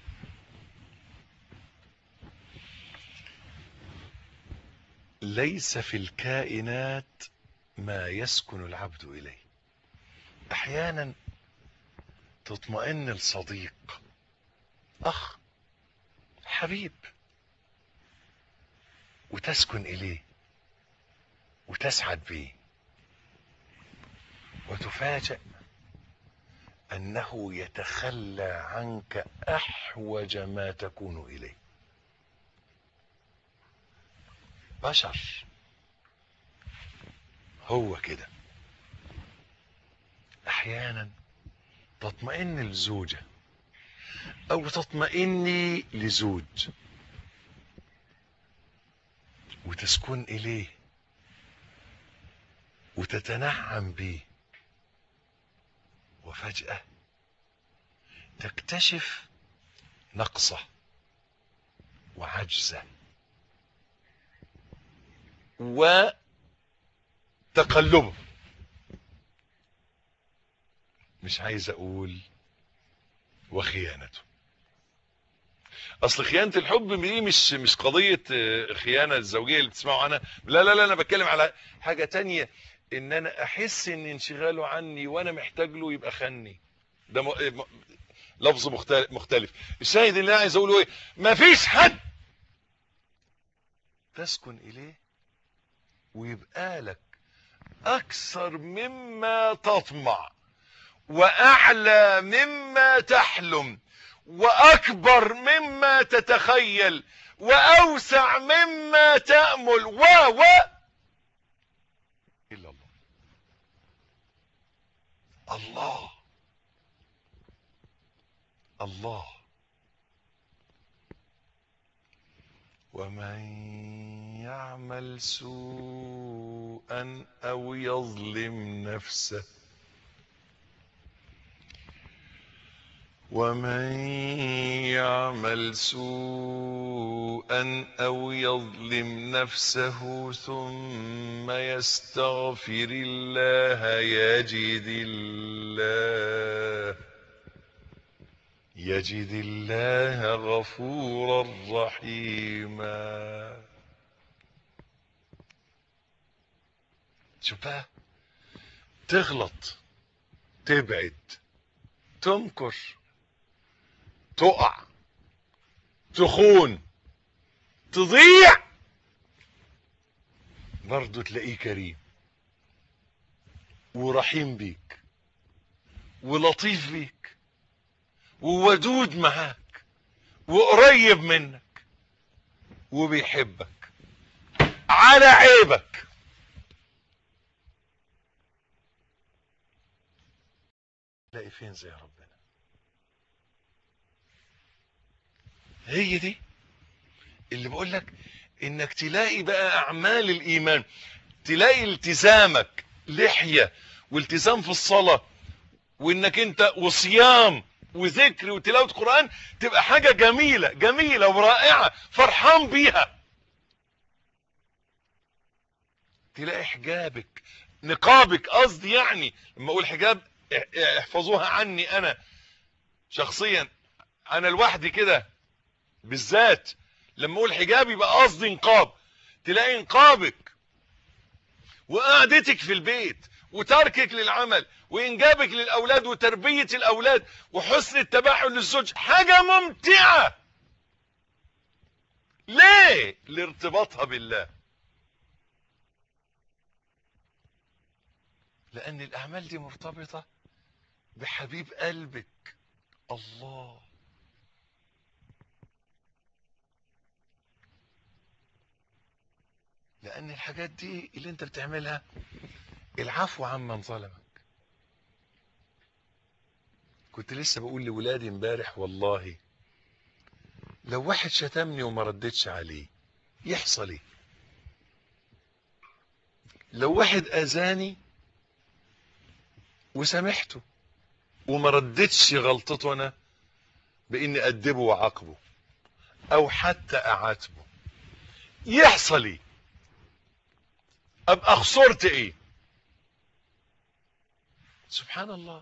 ليس في الكائنات ما يسكن العبد اليه احيانا تطمئن الصديق اخ حبيب وتسكن اليه وتسعد به وتفاجأ انه يتخلى عنك احوج ما تكون اليه بشر هو كده احيانا تطمئن الزوجة او تطمئني لزوج وتسكن اليه وتتنعم به وفجأة تكتشف نقصه وعجزه وتقلبه مش عايز اقول وخيانته اصل خيانه الحب دي مش مش قضيه خيانه الزوجيه اللي بتسمعوا عنها لا لا لا انا بتكلم على حاجه تانية ان انا احس ان انشغاله عني وانا محتاج له يبقى خني ده م... م... لفظ مختلف مختلف الشاهد اللي انا عايز اقوله ايه مفيش حد تسكن اليه ويبقى لك اكثر مما تطمع واعلى مما تحلم واكبر مما تتخيل واوسع مما تامل و و الا الله الله الله ومن يعمل سوءا او يظلم نفسه ومن يعمل سوءا او يظلم نفسه ثم يستغفر الله يجد الله يجد الله غفورا رحيما شوف بقى تغلط تبعد تمكر تقع تخون تضيع برضه تلاقيه كريم ورحيم بيك ولطيف بيك وودود معاك وقريب منك وبيحبك على عيبك تلاقي فين زي ربنا هي دي اللي بقول لك انك تلاقي بقى اعمال الايمان تلاقي التزامك لحيه والتزام في الصلاه وانك انت وصيام وذكر وتلاوه قران تبقى حاجه جميله جميله ورائعه فرحان بيها تلاقي حجابك نقابك قصدي يعني لما اقول حجاب احفظوها عني انا شخصيا انا لوحدي كده بالذات لما اقول حجاب يبقى قصدي نقاب تلاقي نقابك وقعدتك في البيت وتركك للعمل وانجابك للاولاد وتربيه الاولاد وحسن التباحل للزوج حاجه ممتعه ليه لارتباطها بالله لان الاعمال دي مرتبطه بحبيب قلبك الله لان الحاجات دي اللي انت بتعملها العفو عمن ظلمك كنت لسه بقول لولادي امبارح والله لو واحد شتمني وما ردتش عليه يحصل ايه لو واحد اذاني وسامحته وما ردتش غلطته انا باني ادبه وعاقبه او حتى اعاتبه يحصل ايه ابقى خسرت ايه سبحان الله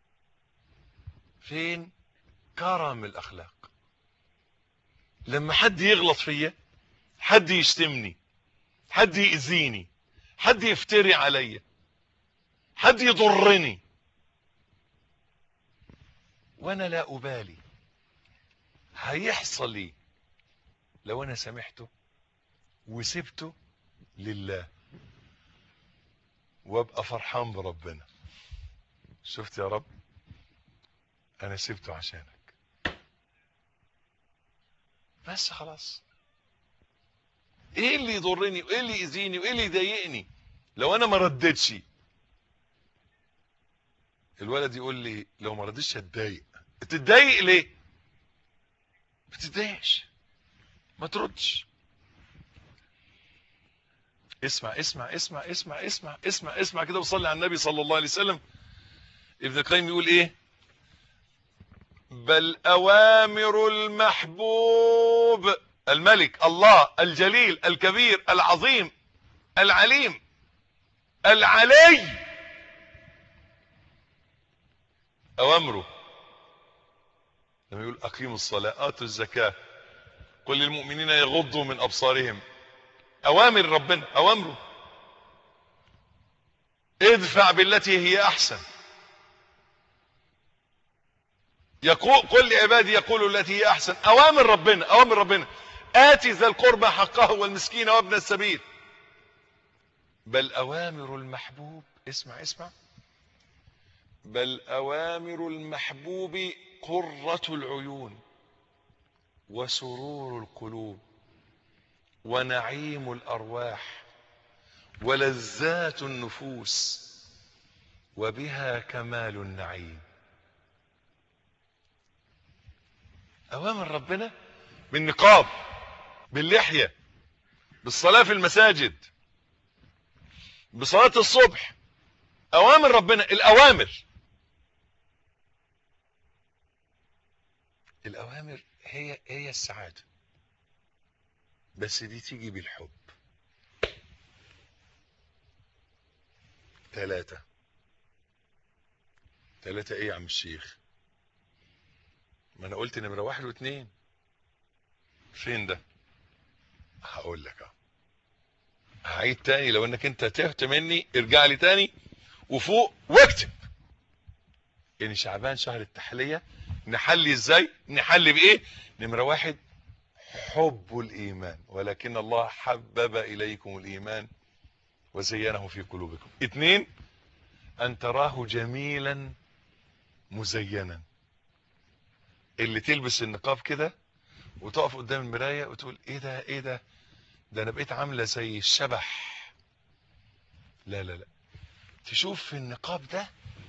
فين كرم الاخلاق لما حد يغلط فيا حد يشتمني حد يأذيني حد يفتري عليا حد يضرني وانا لا ابالي هيحصل ايه لو انا سامحته وسبته لله وابقى فرحان بربنا شفت يا رب انا سبته عشانك بس خلاص ايه اللي يضرني وايه اللي يأذيني وايه اللي يضايقني لو انا ما ردتش الولد يقول لي لو ما ردتش هتضايق تتضايق ليه ما تتضايقش ما تردش اسمع اسمع اسمع اسمع اسمع اسمع اسمع كده وصلي على النبي صلى الله عليه وسلم ابن القيم يقول ايه بل اوامر المحبوب الملك الله الجليل الكبير العظيم العليم العلي اوامره لما يقول اقيموا الصلاه اتوا الزكاه قل للمؤمنين يغضوا من ابصارهم اوامر ربنا اوامره ادفع بالتي هي احسن يقول قل لعبادي يقولوا التي هي احسن اوامر ربنا اوامر ربنا اتي ذا القربى حقه والمسكين وابن السبيل بل اوامر المحبوب اسمع اسمع بل اوامر المحبوب قرة العيون وسرور القلوب ونعيم الارواح ولذات النفوس وبها كمال النعيم اوامر ربنا بالنقاب باللحيه بالصلاه في المساجد بصلاه الصبح اوامر ربنا الاوامر الاوامر هي هي السعاده بس دي تيجي بالحب ثلاثة ثلاثة ايه يا عم الشيخ ما انا قلت نمرة واحد واثنين فين ده هقول لك اهو هعيد تاني لو انك انت تهت مني ارجع لي تاني وفوق واكتب ان شعبان شهر التحلية نحلي ازاي نحلي بايه نمرة واحد حب الايمان ولكن الله حبب اليكم الايمان وزينه في قلوبكم اثنين ان تراه جميلا مزينا اللي تلبس النقاب كده وتقف قدام المراية وتقول ايه ده ايه ده ده انا بقيت عاملة زي الشبح لا لا لا تشوف في النقاب ده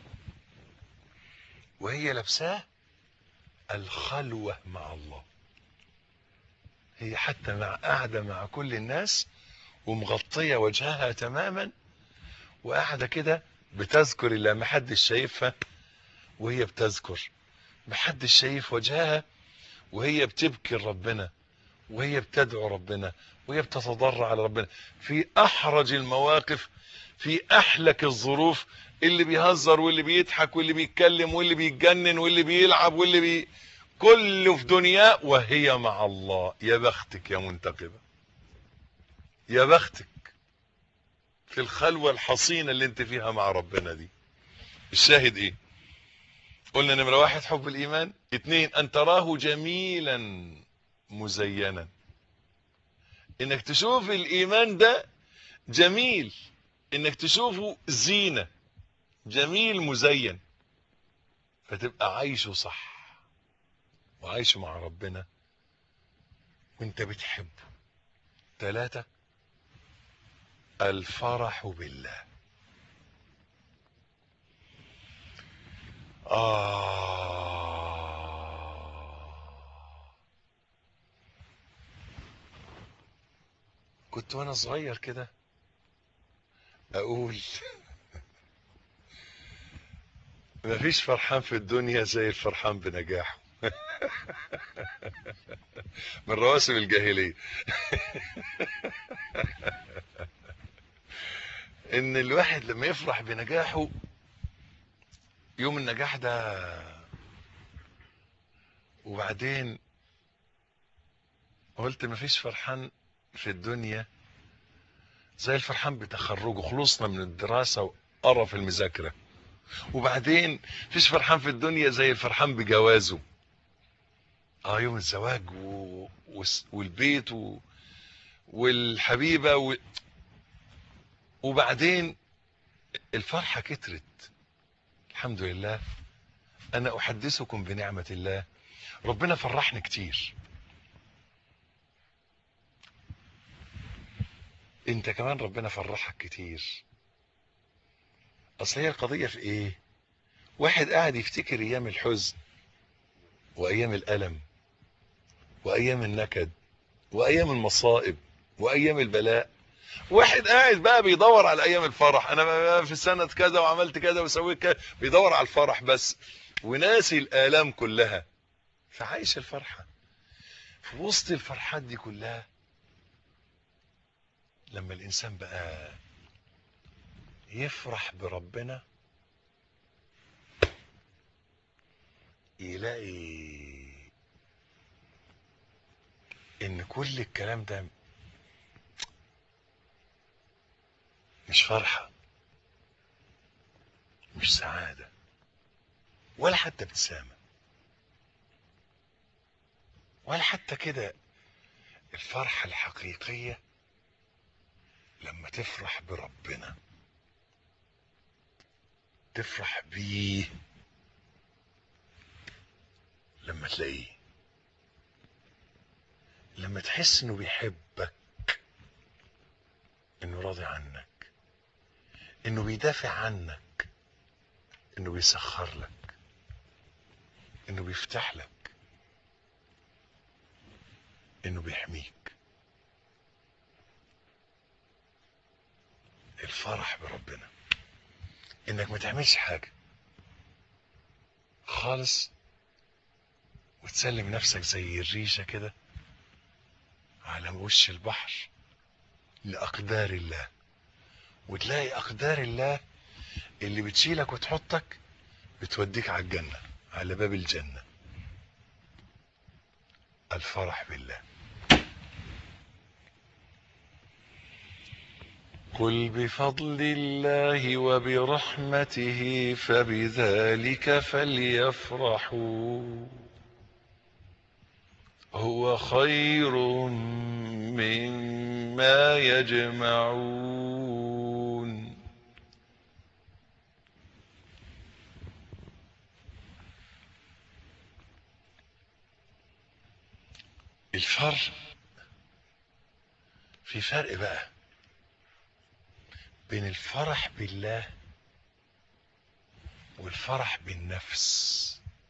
وهي لابساه الخلوة مع الله هي حتى مع قاعدة مع كل الناس ومغطية وجهها تماما وقاعدة كده بتذكر اللي محدش شايفها وهي بتذكر محدش شايف وجهها وهي بتبكي ربنا وهي بتدعو ربنا وهي بتتضرع على ربنا في احرج المواقف في احلك الظروف اللي بيهزر واللي بيضحك واللي بيتكلم واللي بيتجنن واللي بيلعب واللي بي كله في دنياه وهي مع الله يا بختك يا منتقبه يا بختك في الخلوة الحصينة اللي انت فيها مع ربنا دي الشاهد ايه قلنا نمرة واحد حب الايمان اتنين ان تراه جميلا مزينا انك تشوف الايمان ده جميل انك تشوفه زينة جميل مزين فتبقى عايشه صح وعايشه مع ربنا وانت بتحبه ثلاثة الفرح بالله آه كنت وانا صغير كده اقول مفيش فرحان في الدنيا زي الفرحان بنجاحه من رواسب الجاهلية ان الواحد لما يفرح بنجاحه يوم النجاح ده وبعدين قلت مفيش فرحان في الدنيا زي الفرحان بتخرجه خلصنا من الدراسة وقرف المذاكرة وبعدين مفيش فرحان في الدنيا زي الفرحان بجوازه اه يوم الزواج و... وس- والبيت و... والحبيبة و... وبعدين الفرحة كترت الحمد لله انا احدثكم بنعمة الله ربنا فرحني كتير انت كمان ربنا فرحك كتير اصل هي القضية في ايه واحد قاعد يفتكر ايام الحزن وايام الالم وايام النكد وايام المصائب وايام البلاء واحد قاعد بقى بيدور على ايام الفرح انا بقى في سنة كذا وعملت كذا وسويت كذا بيدور على الفرح بس وناسي الالام كلها فعايش الفرحة في وسط الفرحات دي كلها لما الانسان بقى يفرح بربنا يلاقي ان كل الكلام ده مش فرحة مش سعادة ولا حتى ابتسامة ولا حتى كده الفرحة الحقيقية لما تفرح بربنا تفرح بيه لما تلاقيه لما تحس انه بيحبك انه راضي عنك انه بيدافع عنك انه بيسخر لك انه بيفتح لك انه بيحميك الفرح بربنا انك ما تعملش حاجه خالص وتسلم نفسك زي الريشه كده على وش البحر لاقدار الله وتلاقي اقدار الله اللي بتشيلك وتحطك بتوديك على الجنه على باب الجنه الفرح بالله قل بفضل الله وبرحمته فبذلك فليفرحوا هو خير مما يجمعون الفرق في فرق بقى بين الفرح بالله والفرح بالنفس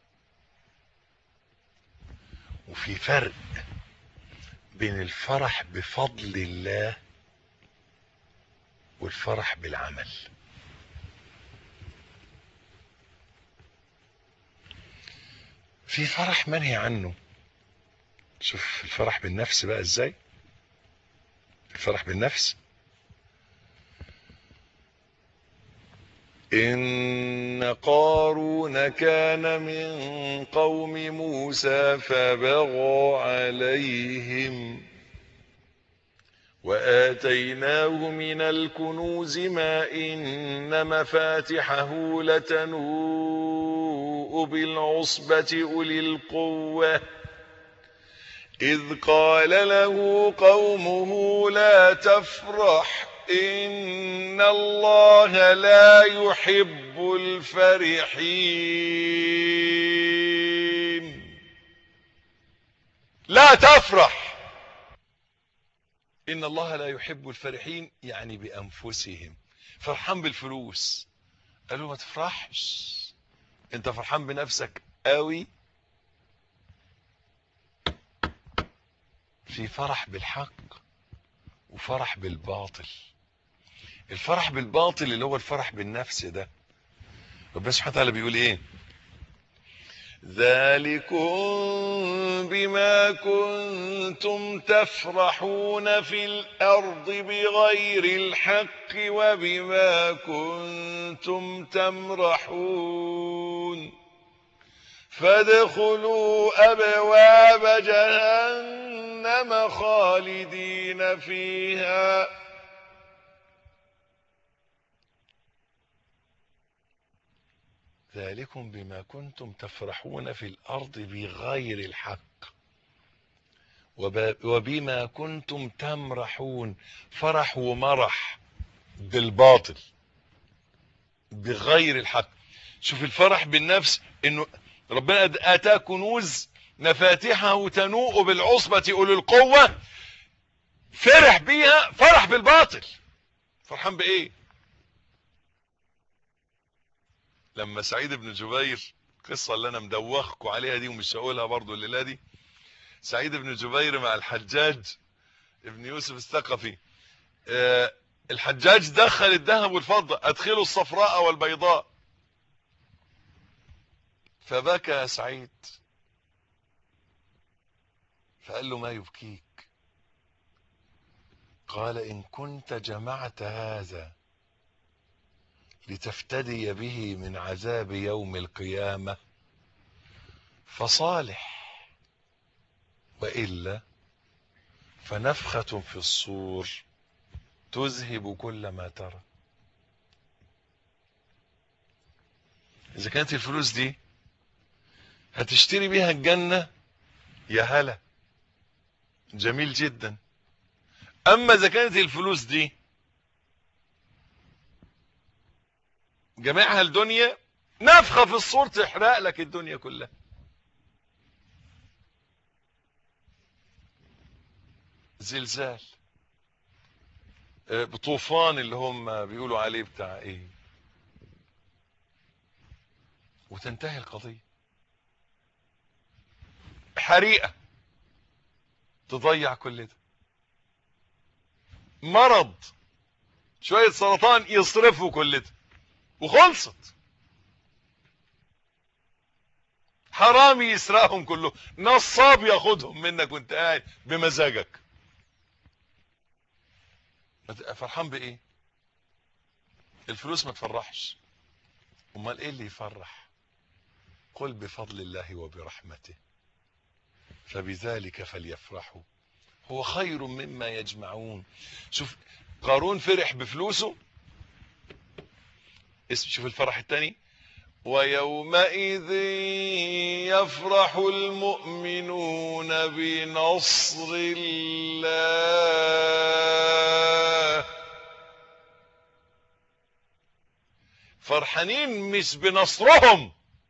وفي فرق بين الفرح بفضل الله والفرح بالعمل في فرح منهي عنه شوف الفرح بالنفس بقى ازاي الفرح بالنفس إن قارون كان من قوم موسى فبغى عليهم وآتيناه من الكنوز ما إن مفاتحه لتنوء بالعصبة أولي القوة إذ قال له قومه لا تفرح إن الله لا يحب الفرحين لا تفرح إن الله لا يحب الفرحين يعني بأنفسهم فرحان بالفلوس قالوا ما تفرحش انت فرحان بنفسك قوي في فرح بالحق وفرح بالباطل الفرح بالباطل اللي هو الفرح بالنفس ده ربنا سبحانه وتعالى بيقول ايه ذلكم بما كنتم تفرحون في الارض بغير الحق وبما كنتم تمرحون فادخلوا ابواب جهنم خالدين فيها ذلكم بما كنتم تفرحون في الارض بغير الحق وب- وبما كنتم تمرحون فرح ومرح بالباطل بغير الحق شوف الفرح بالنفس انه ربنا اتاه كنوز مفاتحه تنوء بالعصبة اولي القوة فرح بيها فرح بالباطل فرحان بايه لما سعيد بن جبير القصة اللي انا مدوخكم عليها دي ومش هقولها برضو الليلة دي سعيد بن جبير مع الحجاج ابن يوسف الثقفي آه، الحجاج دخل الذهب والفضة ادخلوا الصفراء والبيضاء فبكى سعيد فقال له ما يبكيك قال إن كنت جمعت هذا لتفتدي به من عذاب يوم القيامة فصالح وإلا فنفخة في الصور تذهب كل ما ترى اذا كانت الفلوس دي هتشتري بيها الجنة يا هلا جميل جدا اما اذا كانت الفلوس دي جميعها الدنيا نفخة في الصور تحرق لك الدنيا كلها زلزال آه، طوفان اللي هم بيقولوا عليه بتاع ايه وتنتهي القضية حريقة تضيع كل ده مرض شوية سرطان يصرفوا كل ده وخلصت حرامي يسرقهم كلهم نصاب ياخدهم منك وانت قاعد بمزاجك ما تبقى فرحان بايه الفلوس ما تفرحش امال ايه اللي يفرح قل بفضل الله وبرحمته فبذلك فليفرحوا هو خير مما يجمعون شوف قارون فرح بفلوسه اسم شوف الفرح الثاني ويومئذ يفرح المؤمنون بنصر الله فرحانين مش بنصرهم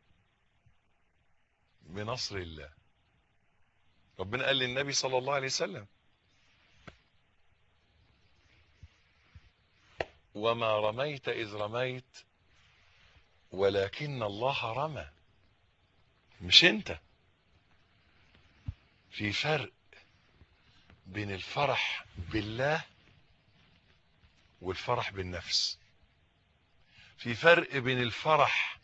بنصر الله ربنا قال للنبي صلى الله عليه وسلم وما رميت إذ رميت ولكن الله رمى مش انت في فرق بين الفرح بالله والفرح بالنفس في فرق بين الفرح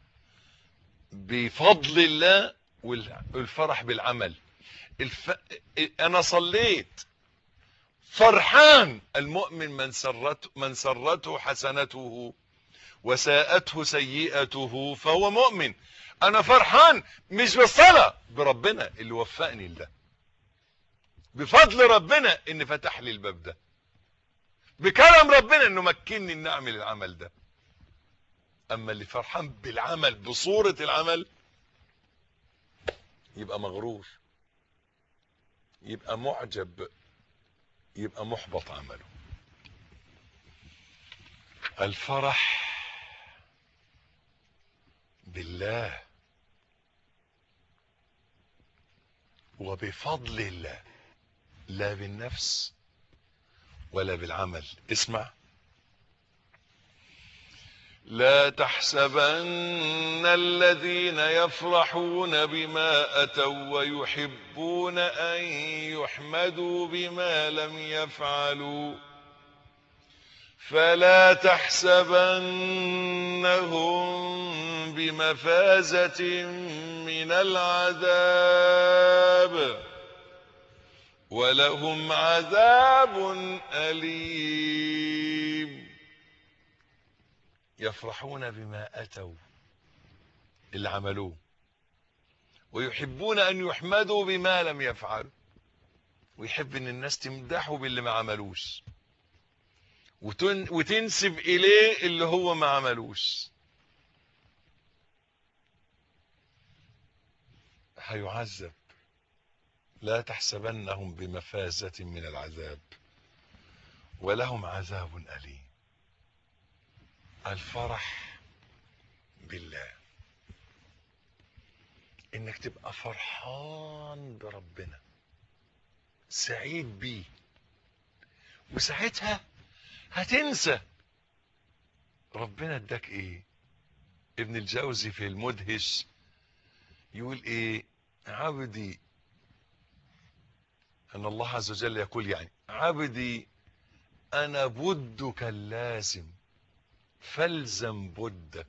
بفضل الله والفرح بالعمل الف... انا صليت فرحان المؤمن من سرته من سرته حسنته وساءته سيئته فهو مؤمن انا فرحان مش بالصلاة بربنا اللي وفقني لده بفضل ربنا ان فتح لي الباب ده بكرم ربنا انه مكنني ان اعمل العمل ده اما اللي فرحان بالعمل بصورة العمل يبقى مغرور يبقى معجب يبقى محبط عمله الفرح بالله وبفضل الله لا بالنفس ولا بالعمل اسمع لا تحسبن الذين يفرحون بما أتوا ويحبون أن يحمدوا بما لم يفعلوا فلا تحسبنهم بمفازة من العذاب ولهم عذاب أليم يفرحون بما أتوا اللي عملوه ويحبون أن يحمدوا بما لم يفعلوا ويحب أن الناس تمدحه باللي ما عملوش وتن وتنسب إليه اللي هو ما عملوش هيعذب لا تحسبنهم بمفازة من العذاب ولهم عذاب أليم الفرح بالله انك تبقى فرحان بربنا سعيد بيه وساعتها هتنسى ربنا اداك ايه ابن الجوزي في المدهش يقول ايه عبدي ان الله عز وجل يقول يعني عبدي انا بدك اللازم فالزم بدك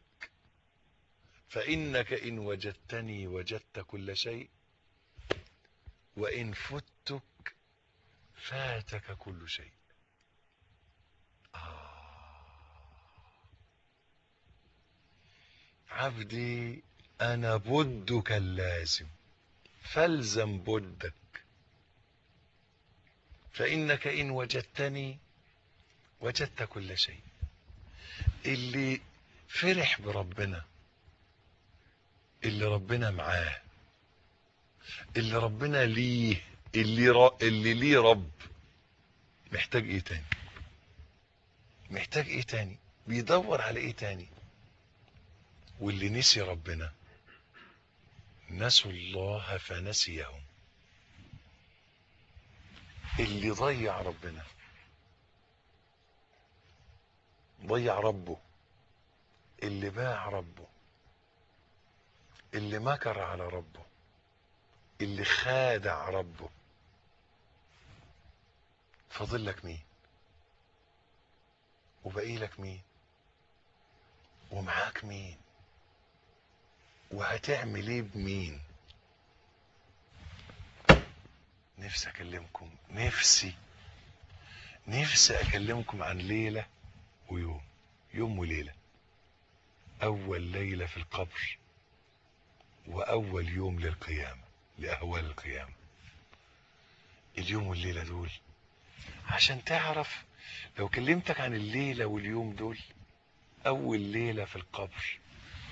فإنك إن وجدتني وجدت كل شيء وإن فتك فاتك كل شيء آه. عبدي أنا بدك اللازم فالزم بدك فإنك إن وجدتني وجدت كل شيء اللي فرح بربنا اللي ربنا معاه اللي ربنا ليه اللي ر... اللي ليه رب محتاج ايه تاني محتاج ايه تاني بيدور على ايه تاني واللي نسي ربنا نسوا الله فنسيهم اللي ضيع ربنا ضيع ربه اللي باع ربه اللي مكر على ربه اللي خادع ربه فاضل لك مين وبقي لك مين ومعاك مين وهتعمل ايه بمين نفسي اكلمكم نفسي نفسي اكلمكم عن ليله ويوم يوم وليله اول ليله في القبر واول يوم للقيامه لاهوال القيامه اليوم والليله دول عشان تعرف لو كلمتك عن الليله واليوم دول اول ليله في القبر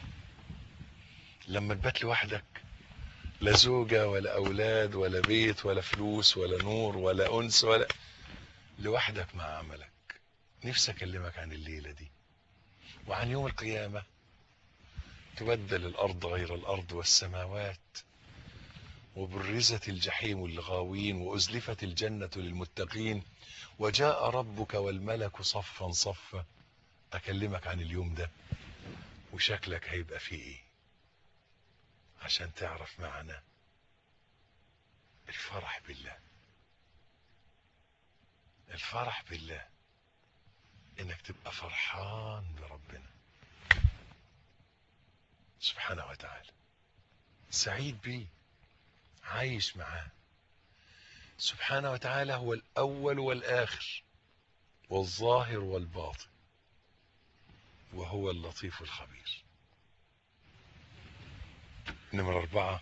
لما تبات لوحدك لا زوجة ولا أولاد ولا بيت ولا فلوس ولا نور ولا أنس ولا لوحدك مع عملك نفسي أكلمك عن الليلة دي وعن يوم القيامة تبدل الأرض غير الأرض والسماوات وبرزت الجحيم للغاوين وأزلفت الجنة للمتقين وجاء ربك والملك صفا صفا أكلمك عن اليوم ده وشكلك هيبقى فيه إيه عشان تعرف معنى الفرح بالله الفرح بالله انك تبقى فرحان بربنا سبحانه وتعالى سعيد بيه عايش معاه سبحانه وتعالى هو الاول والاخر والظاهر والباطن وهو اللطيف الخبير نمرة أربعة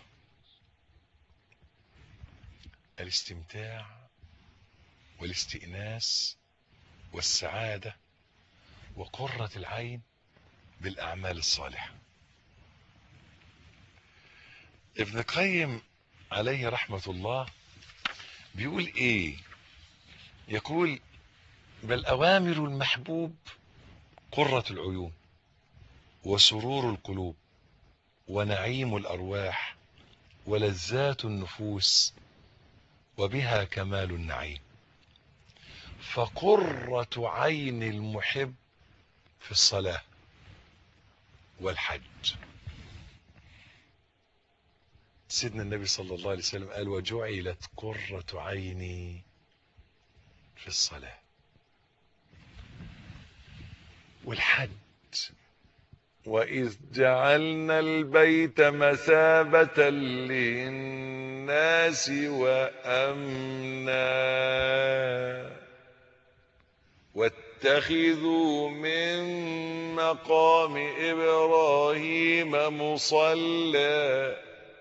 الاستمتاع والاستئناس والسعادة وقرة العين بالأعمال الصالحة ابن القيم عليه رحمة الله بيقول ايه يقول بل أوامر المحبوب قرة العيون وسرور القلوب ونعيم الارواح ولذات النفوس وبها كمال النعيم فقره عين المحب في الصلاه والحج سيدنا النبي صلى الله عليه وسلم قال وجعلت قره عيني في الصلاه والحج وإذ جعلنا البيت مثابة للناس وأمنا واتخذوا من مقام إبراهيم مصلى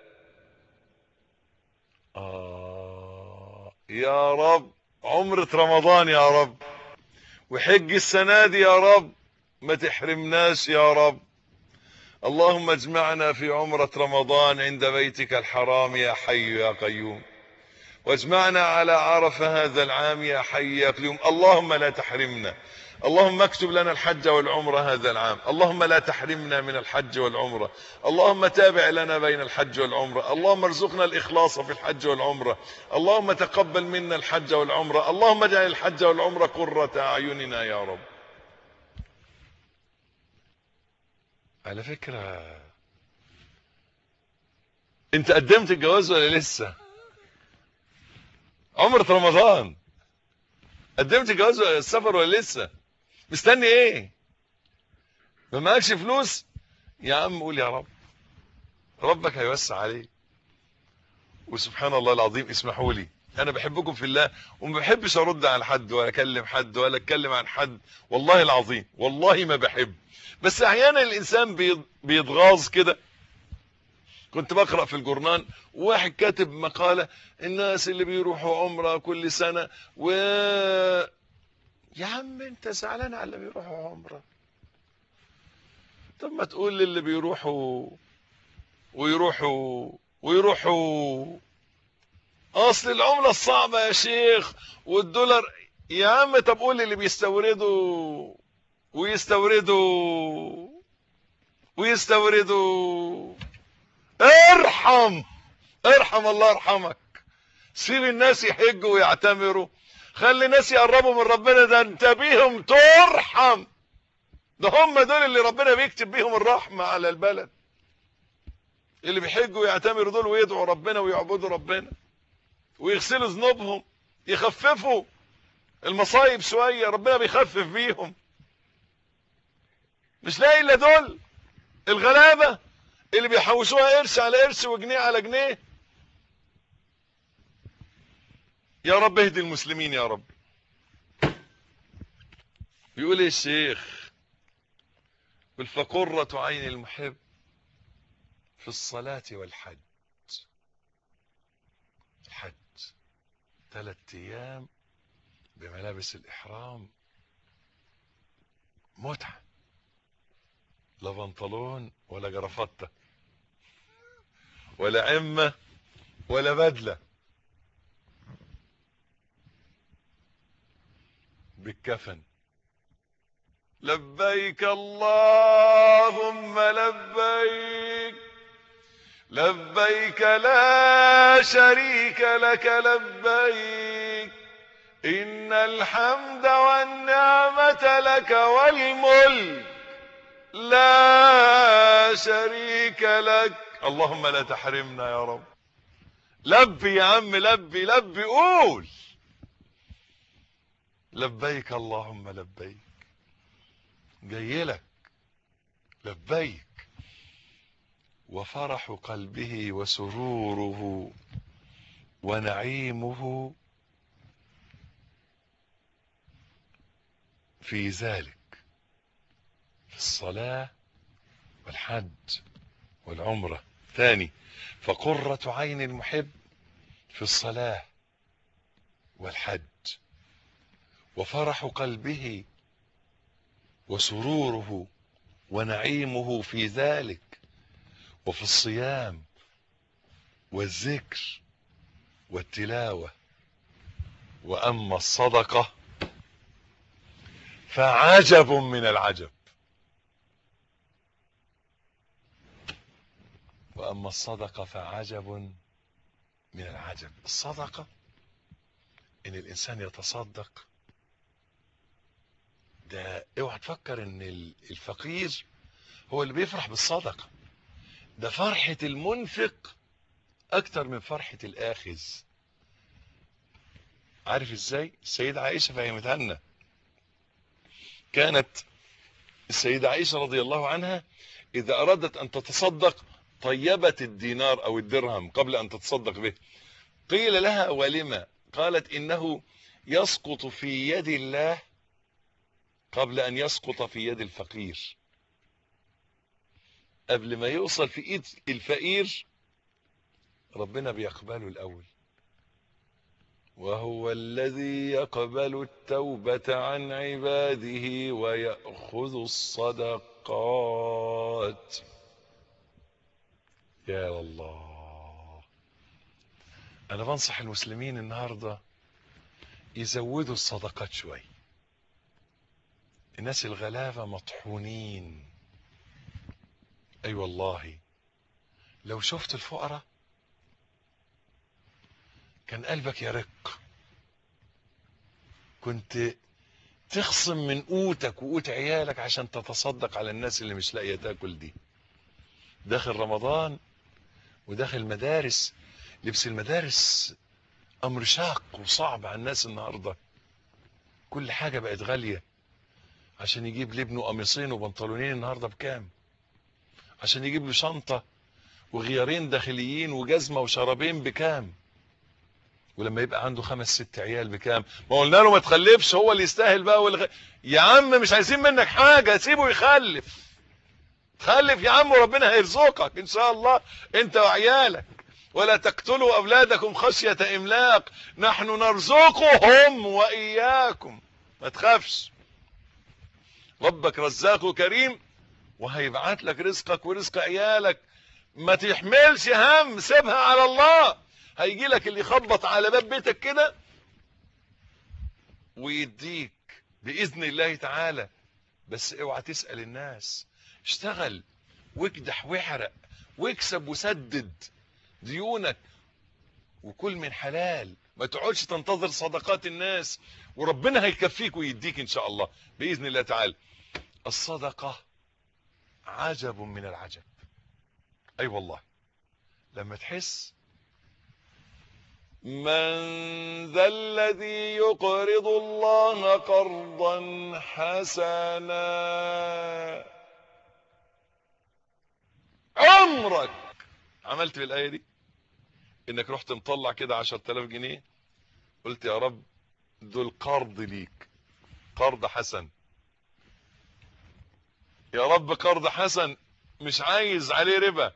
آه يا رب عمرة رمضان يا رب وحج السنة دي يا رب ما تحرمناش يا رب اللهم اجمعنا في عمرة رمضان عند بيتك الحرام يا حي يا قيوم واجمعنا على عرفة هذا العام يا حي يا قيوم اللهم لا تحرمنا اللهم اكتب لنا الحج والعمرة هذا العام اللهم لا تحرمنا من الحج والعمرة اللهم تابع لنا بين الحج والعمرة اللهم ارزقنا الإخلاص في الحج والعمرة اللهم تقبل منا الحج والعمرة اللهم اجعل الحج والعمرة قرة أعيننا يا رب على فكرة انت قدمت الجواز ولا لسه عمرة رمضان قدمت الجواز ولا السفر ولا لسه مستني ايه ما معكش فلوس يا عم قول يا رب ربك هيوسع عليك وسبحان الله العظيم اسمحوا لي انا بحبكم في الله وما بحبش ارد على حد ولا اكلم حد ولا اتكلم عن حد والله العظيم والله ما بحب بس احيانا الانسان بيتغاظ كده كنت بقرا في الجورنال واحد كاتب مقاله الناس اللي بيروحوا عمره كل سنه و يا عم انت زعلان على اللي بيروحوا عمره طب ما تقول للي بيروحوا ويروحوا ويروحوا اصل العملة الصعبة يا شيخ والدولار يا عم طب قول اللي بيستوردوا ويستوردوا ويستوردوا ارحم ارحم الله يرحمك سيب الناس يحجوا ويعتمروا خلي الناس يقربوا من ربنا ده انت بيهم ترحم ده هم دول اللي ربنا بيكتب بيهم الرحمة على البلد اللي بيحجوا ويعتمروا دول ويدعوا ربنا ويعبدوا ربنا ويغسلوا ذنوبهم يخففوا المصايب شوية ربنا بيخفف بيهم مش لاقي الا دول الغلابة اللي بيحوشوها قرش على قرش وجنيه على جنيه يا رب اهدي المسلمين يا رب بيقول ايه الشيخ قل فقرة عين المحب في الصلاة والحج الحج ثلاث ايام بملابس الاحرام متعة لا بنطلون ولا جرافطة ولا عمة ولا بدلة بالكفن لبيك اللهم لبيك لبيك لا شريك لك لبيك إن الحمد والنعمة لك والملك لا شريك لك اللهم لا تحرمنا يا رب لبي يا عم لبي لبي قول لبيك اللهم لبيك جاي لك لبيك وفرح قلبه وسروره ونعيمه في ذلك في الصلاة والحج والعمرة ثاني فقرة عين المحب في الصلاة والحج وفرح قلبه وسروره ونعيمه في ذلك وفي الصيام والذكر والتلاوة وأما الصدقة فعجب من العجب وأما الصدقة فعجب من العجب الصدقة إن الإنسان يتصدق ده اوعى تفكر ان الفقير هو اللي بيفرح بالصدقة ده فرحة المنفق اكتر من فرحة الاخذ عارف ازاي السيدة عائشة فهمتها لنا كانت السيدة عائشة رضي الله عنها اذا ارادت ان تتصدق طيبت الدينار او الدرهم قبل ان تتصدق به قيل لها ولما قالت انه يسقط في يد الله قبل ان يسقط في يد الفقير قبل ما يوصل في ايد الفقير ربنا بيقبله الاول وهو الذي يقبل التوبة عن عباده ويأخذ الصدقات يا الله انا بنصح المسلمين النهاردة يزودوا الصدقات شويه الناس الغلابة مطحونين اي أيوة والله لو شفت الفقراء كان قلبك يرق كنت تخصم من قوتك وقوت عيالك عشان تتصدق على الناس اللي مش لاقيه تاكل دي داخل رمضان وداخل مدارس لبس المدارس امر شاق وصعب على الناس النهارده كل حاجه بقت غاليه عشان يجيب لابنه قميصين وبنطلونين النهارده بكام عشان يجيب له شنطه وغيارين داخليين وجزمه وشرابين بكام ولما يبقى عنده خمس ست عيال بكام ما قلنا له ما تخلفش هو اللي يستاهل بقى والغ... يا عم مش عايزين منك حاجه سيبه يخلف تخلف يا عم وربنا هيرزقك ان شاء الله انت وعيالك ولا تقتلوا اولادكم خشيه املاق نحن نرزقهم واياكم ما تخافش ربك رزاق كريم وهيبعت لك رزقك ورزق عيالك ما تحملش هم سيبها على الله هيجي لك اللي يخبط على باب بيتك كده ويديك باذن الله تعالى بس اوعى تسال الناس اشتغل واكدح واحرق واكسب وسدد ديونك وكل من حلال ما تقعدش تنتظر صدقات الناس وربنا هيكفيك ويديك ان شاء الله باذن الله تعالى الصدقه عجب من العجب اي أيوة والله لما تحس من ذا الذي يقرض الله قرضا حسنا عمرك عملت بالايه دي انك رحت مطلع كده 10000 جنيه قلت يا رب دول قرض ليك قرض حسن يا رب قرض حسن مش عايز عليه ربا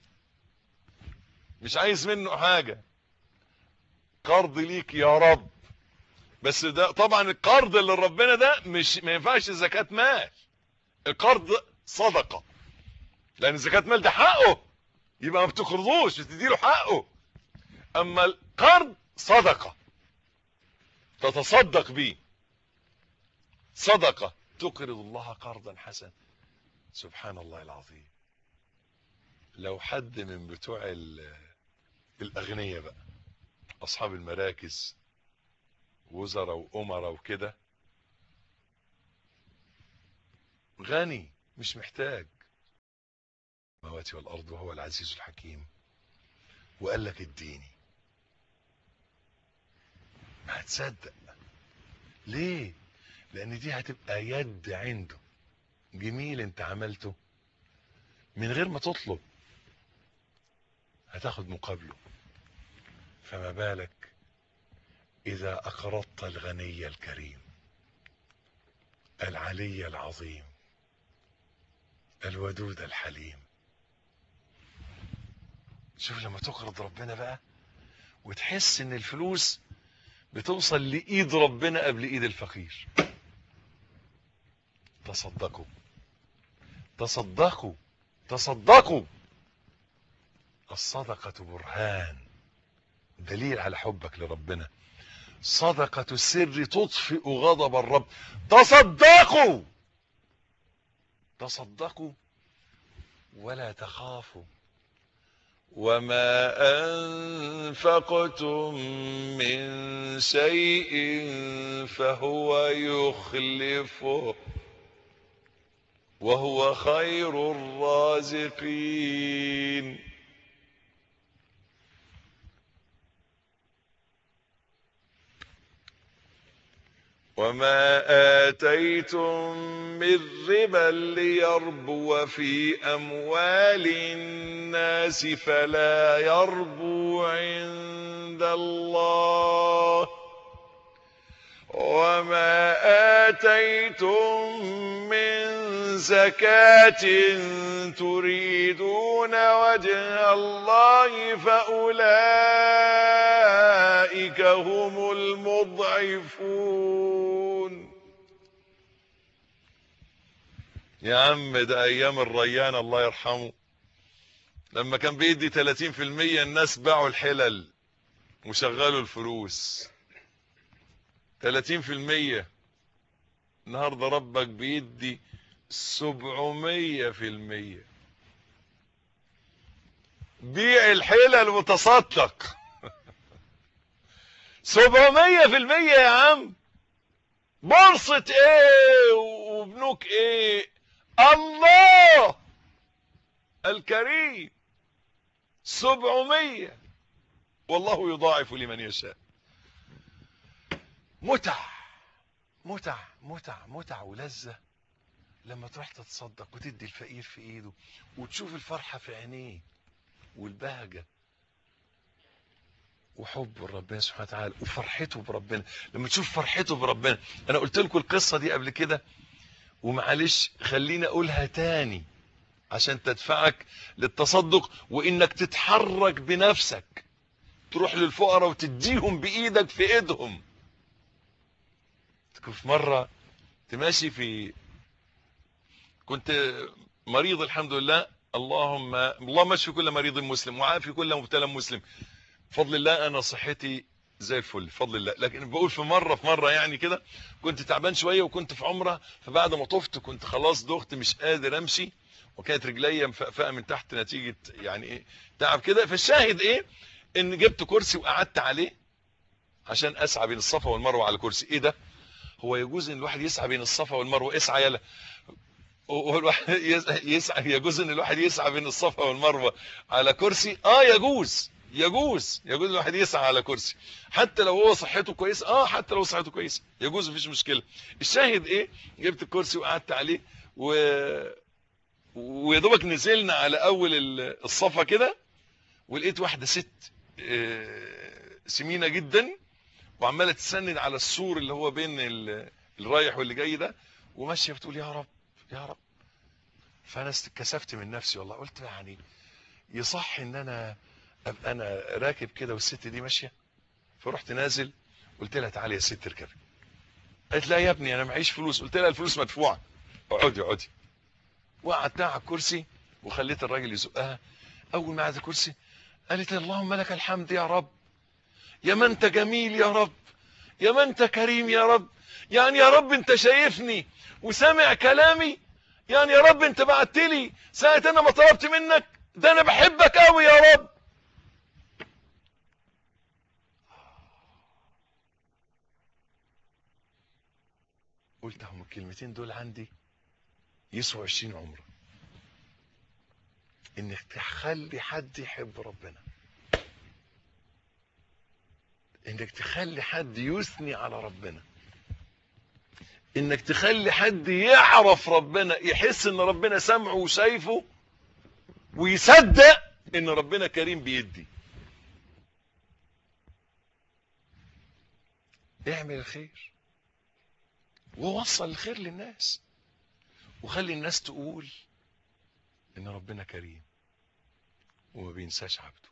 مش عايز منه حاجة قرض ليك يا رب بس ده طبعا القرض اللي ربنا ده مش ما ينفعش زكاة مال القرض صدقة لان زكاة مال ده حقه يبقى ما بتقرضوش بتديله حقه اما القرض صدقة تتصدق بيه صدقة تقرض الله قرضا حسنا سبحان الله العظيم لو حد من بتوع الاغنياء بقى اصحاب المراكز وزراء وامراء وكده غني مش محتاج السماوات والارض وهو العزيز الحكيم وقال لك اديني ما هتصدق ليه لان دي هتبقى يد عنده جميل انت عملته من غير ما تطلب هتاخد مقابله فما بالك اذا اقرضت الغني الكريم العلي العظيم الودود الحليم شوف لما تقرض ربنا بقى وتحس ان الفلوس بتوصل لايد ربنا قبل ايد الفقير تصدقوا تصدقوا تصدقوا الصدقة برهان دليل على حبك لربنا صدقة السر تطفئ غضب الرب تصدقوا تصدقوا ولا تخافوا وما أنفقتم من شيء فهو يخلفه وهو خير الرازقين وما آتيتم من ربا ليربو في أموال الناس فلا يربو عند الله وما آتيتم من زكاة تريدون وجه الله فأولئك هم المضعفون يا عم ده أيام الريان الله يرحمه لما كان بيدي 30% الناس باعوا الحلل وشغلوا الفلوس 30% النهارده ربك بيدي 700% بيع الحلل وتصدق 700% يا عم بورصة ايه وبنوك ايه الله الكريم 700 والله يضاعف لمن يشاء متع متع متع متع ولذة لما تروح تتصدق وتدي الفقير في ايده وتشوف الفرحة في عينيه والبهجة وحب ربنا سبحانه وتعالى وفرحته بربنا لما تشوف فرحته بربنا انا قلت لكم القصة دي قبل كده ومعلش خليني اقولها تاني عشان تدفعك للتصدق وانك تتحرك بنفسك تروح للفقراء وتديهم بايدك في ايدهم في مرة تماشي في كنت مريض الحمد لله اللهم اللهم اشفي كل مريض مسلم وعافي كل مبتلى مسلم بفضل الله انا صحتي زي الفل بفضل الله لكن بقول في مره في مره يعني كده كنت تعبان شويه وكنت في عمره فبعد ما طفت كنت خلاص دغت مش قادر امشي وكانت رجليا مفقفقه من تحت نتيجه يعني ايه تعب كده فالشاهد ايه ان جبت كرسي وقعدت عليه عشان اسعى بين الصفا والمروه على كرسي ايه ده هو يجوز ان الواحد يسعى بين الصفا والمروه اسعى يلا والواحد يسعى يجوز ان الواحد يسعى بين الصفا والمروه على كرسي اه يجوز يجوز يجوز الواحد يسعى على كرسي حتى لو هو صحته كويسه اه حتى لو صحته كويسه يجوز مفيش مشكله الشاهد ايه جبت الكرسي وقعدت عليه و ويا دوبك نزلنا على اول الصفا كده ولقيت واحده ست سمينه جدا وعماله تسند على السور اللي هو بين الرايح واللي جاي ده وماشيه بتقول يا رب يا رب فانا اتكسفت من نفسي والله قلت يعني يصح ان انا ابقى انا راكب كده والست دي ماشيه فرحت نازل قلت لها تعالي يا ست اركبي قالت لا يا ابني انا معيش فلوس قلت لها الفلوس مدفوعه اقعدي اقعدي وقعدتها على الكرسي وخليت الراجل يزقها اول ما قعدت الكرسي قالت اللهم لك الحمد يا رب يا ما انت جميل يا رب يا ما انت كريم يا رب يعني يا رب انت شايفني وسامع كلامي يعني يا رب انت بعت لي ساعه انا ما طلبت منك ده انا بحبك قوي يا رب قلت هم الكلمتين دول عندي يسوى 20 عمره انك تخلي حد يحب ربنا انك تخلي حد يثني على ربنا انك تخلي حد يعرف ربنا يحس ان ربنا سمعه وشايفه ويصدق ان ربنا كريم بيدي اعمل الخير ووصل الخير للناس وخلي الناس تقول ان ربنا كريم وما بينساش عبده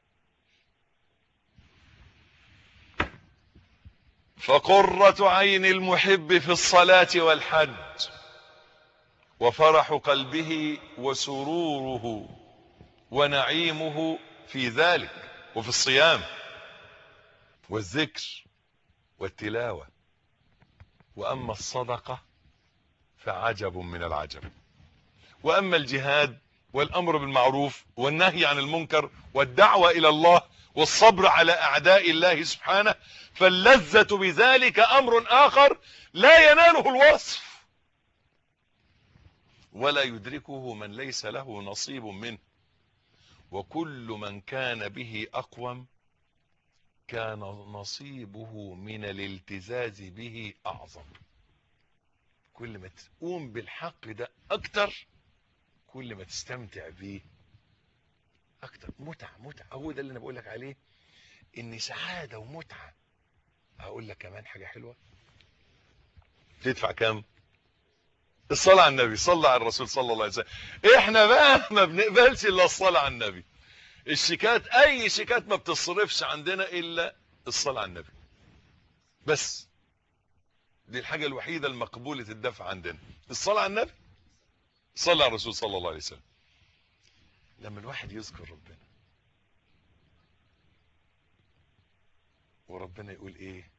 فقرة عين المحب في الصلاة والحج وفرح قلبه وسروره ونعيمه في ذلك وفي الصيام والذكر والتلاوة وأما الصدقة فعجب من العجب وأما الجهاد والأمر بالمعروف والنهي عن المنكر والدعوة إلى الله والصبر على أعداء الله سبحانه فاللذة بذلك أمر آخر لا يناله الوصف ولا يدركه من ليس له نصيب منه وكل من كان به أقوم كان نصيبه من الالتزاز به أعظم كل ما تقوم بالحق ده أكتر كل ما تستمتع بيه أكتر متعة متعة هو ده اللي أنا بقول لك عليه إن سعادة ومتعة هقول لك كمان حاجة حلوة تدفع كام الصلاة على النبي صلى على الرسول صلى الله عليه وسلم احنا بقى ما بنقبلش الا الصلاة على النبي الشيكات اي شيكات ما بتصرفش عندنا الا الصلاة على النبي بس دي الحاجة الوحيدة المقبولة الدفع عندنا الصلاة على النبي صلى على الرسول صلى الله عليه وسلم لما الواحد يذكر ربنا وربنا يقول ايه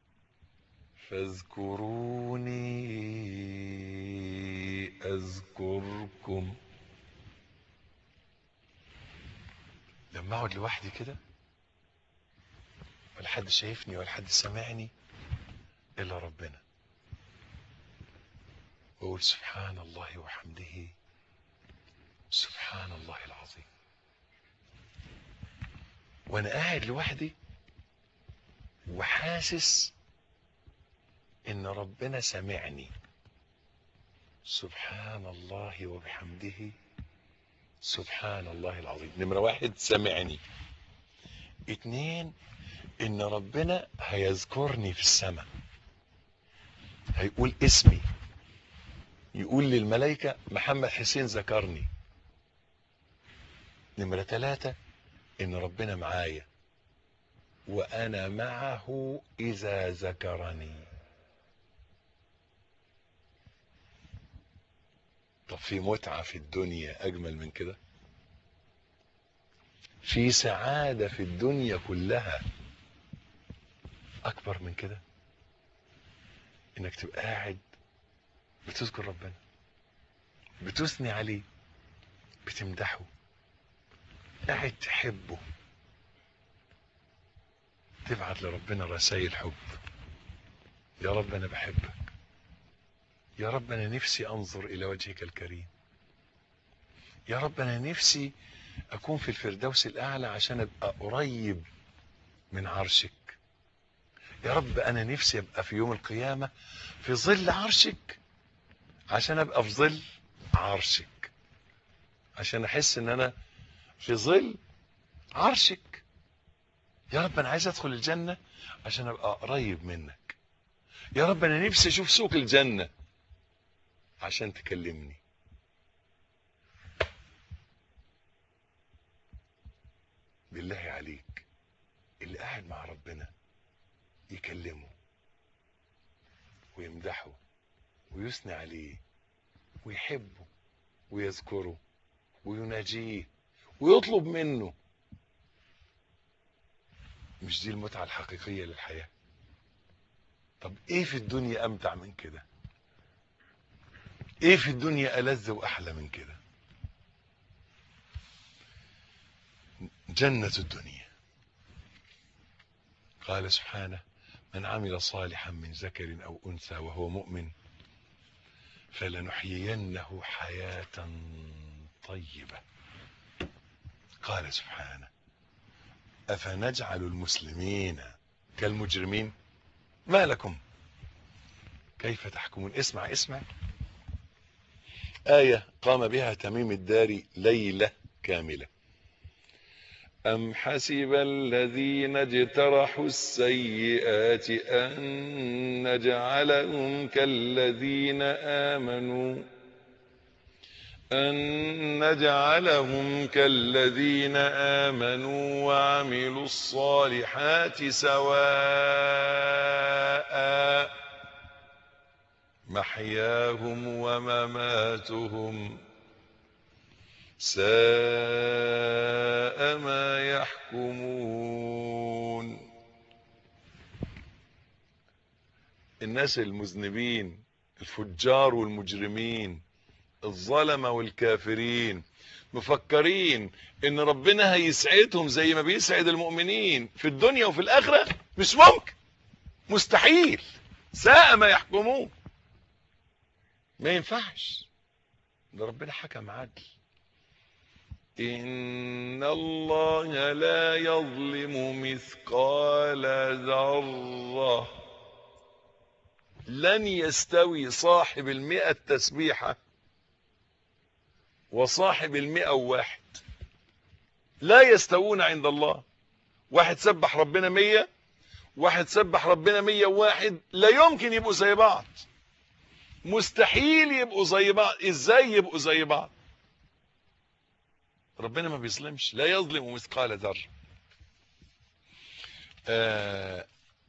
فاذكروني اذكركم لما اقعد لوحدي كده ولا حد شايفني ولا حد سامعني الا ربنا واقول سبحان الله وحمده سبحان الله العظيم وانا قاعد لوحدي وحاسس ان ربنا سمعني سبحان الله وبحمده سبحان الله العظيم نمرة واحد سمعني اتنين ان ربنا هيذكرني في السماء هيقول اسمي يقول للملائكة محمد حسين ذكرني نمرة ثلاثة ان ربنا معايا وانا معه اذا ذكرني طب في متعة في الدنيا اجمل من كده في سعادة في الدنيا كلها أكبر من كده إنك تبقى قاعد بتذكر ربنا بتثني عليه بتمدحه قاعد تحبه تبعت لربنا رسائل حب يا رب أنا بحبك يا رب أنا نفسي أنظر إلى وجهك الكريم يا رب أنا نفسي أكون في الفردوس الأعلى عشان أبقى قريب من عرشك يا رب أنا نفسي أبقى في يوم القيامة في ظل عرشك عشان أبقى في ظل عرشك عشان أحس إن أنا في ظل عرشك يا رب أنا عايز أدخل الجنة عشان أبقى قريب منك يا رب أنا نفسي أشوف سوق الجنة عشان تكلمني بالله عليك اللي قاعد مع ربنا يكلمه ويمدحه ويثني عليه ويحبه ويذكره ويناجيه ويطلب منه مش دي المتعة الحقيقية للحياة طب ايه في الدنيا امتع من كده ايه في الدنيا ألذ واحلى من كده جنة الدنيا قال سبحانه من عمل صالحا من ذكر أو أنثى وهو مؤمن فلنحيينه حياة طيبة قال سبحانه أفنجعل المسلمين كالمجرمين ما لكم كيف تحكمون اسمع اسمع آية قام بها تميم الداري ليلة كاملة أم حسب الذين اجترحوا السيئات أن نجعلهم كالذين آمنوا أن نجعلهم كالذين آمنوا وعملوا الصالحات سواء محياهم ومماتهم ساء ما يحكمون الناس المذنبين الفجار والمجرمين الظلمة والكافرين مفكرين ان ربنا هيسعدهم زي ما بيسعد المؤمنين في الدنيا وفي الاخرة مش ممكن مستحيل ساء ما يحكمون ما ينفعش ده ربنا حكم عدل إن الله لا يظلم مثقال ذرة لن يستوي صاحب المئة تسبيحة وصاحب المئة واحد لا يستوون عند الله واحد سبح ربنا مية واحد سبح ربنا مية واحد لا يمكن يبقوا زي بعض مستحيل يبقوا زي بعض ازاي يبقوا زي بعض ربنا ما بيظلمش لا يظلم مثقال ذره آه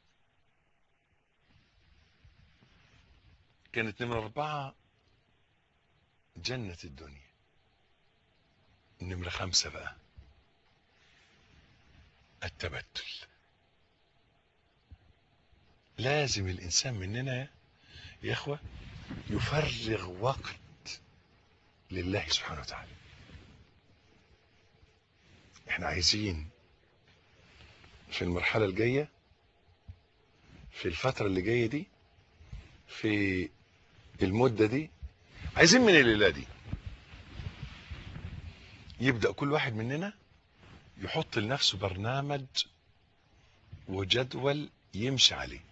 كانت نمرة أربعة جنة الدنيا نمرة خمسة بقى التبتل لازم الإنسان مننا يا إخوة يفرغ وقت لله سبحانه وتعالى احنا عايزين في المرحلة الجاية في الفترة اللي جاية دي في المدة دي عايزين من الليلة دي يبدأ كل واحد مننا يحط لنفسه برنامج وجدول يمشي عليه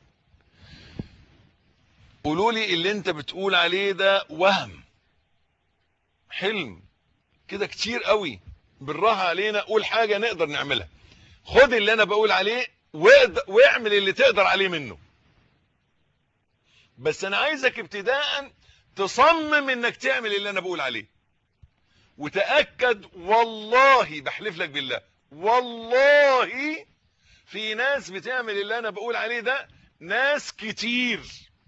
قولوا لي اللي انت بتقول عليه ده وهم حلم كده كتير قوي بالراحه علينا قول حاجه نقدر نعملها خد اللي انا بقول عليه واعمل اللي تقدر عليه منه بس انا عايزك ابتداء تصمم انك تعمل اللي انا بقول عليه وتاكد والله بحلف لك بالله والله في ناس بتعمل اللي انا بقول عليه ده ناس كتير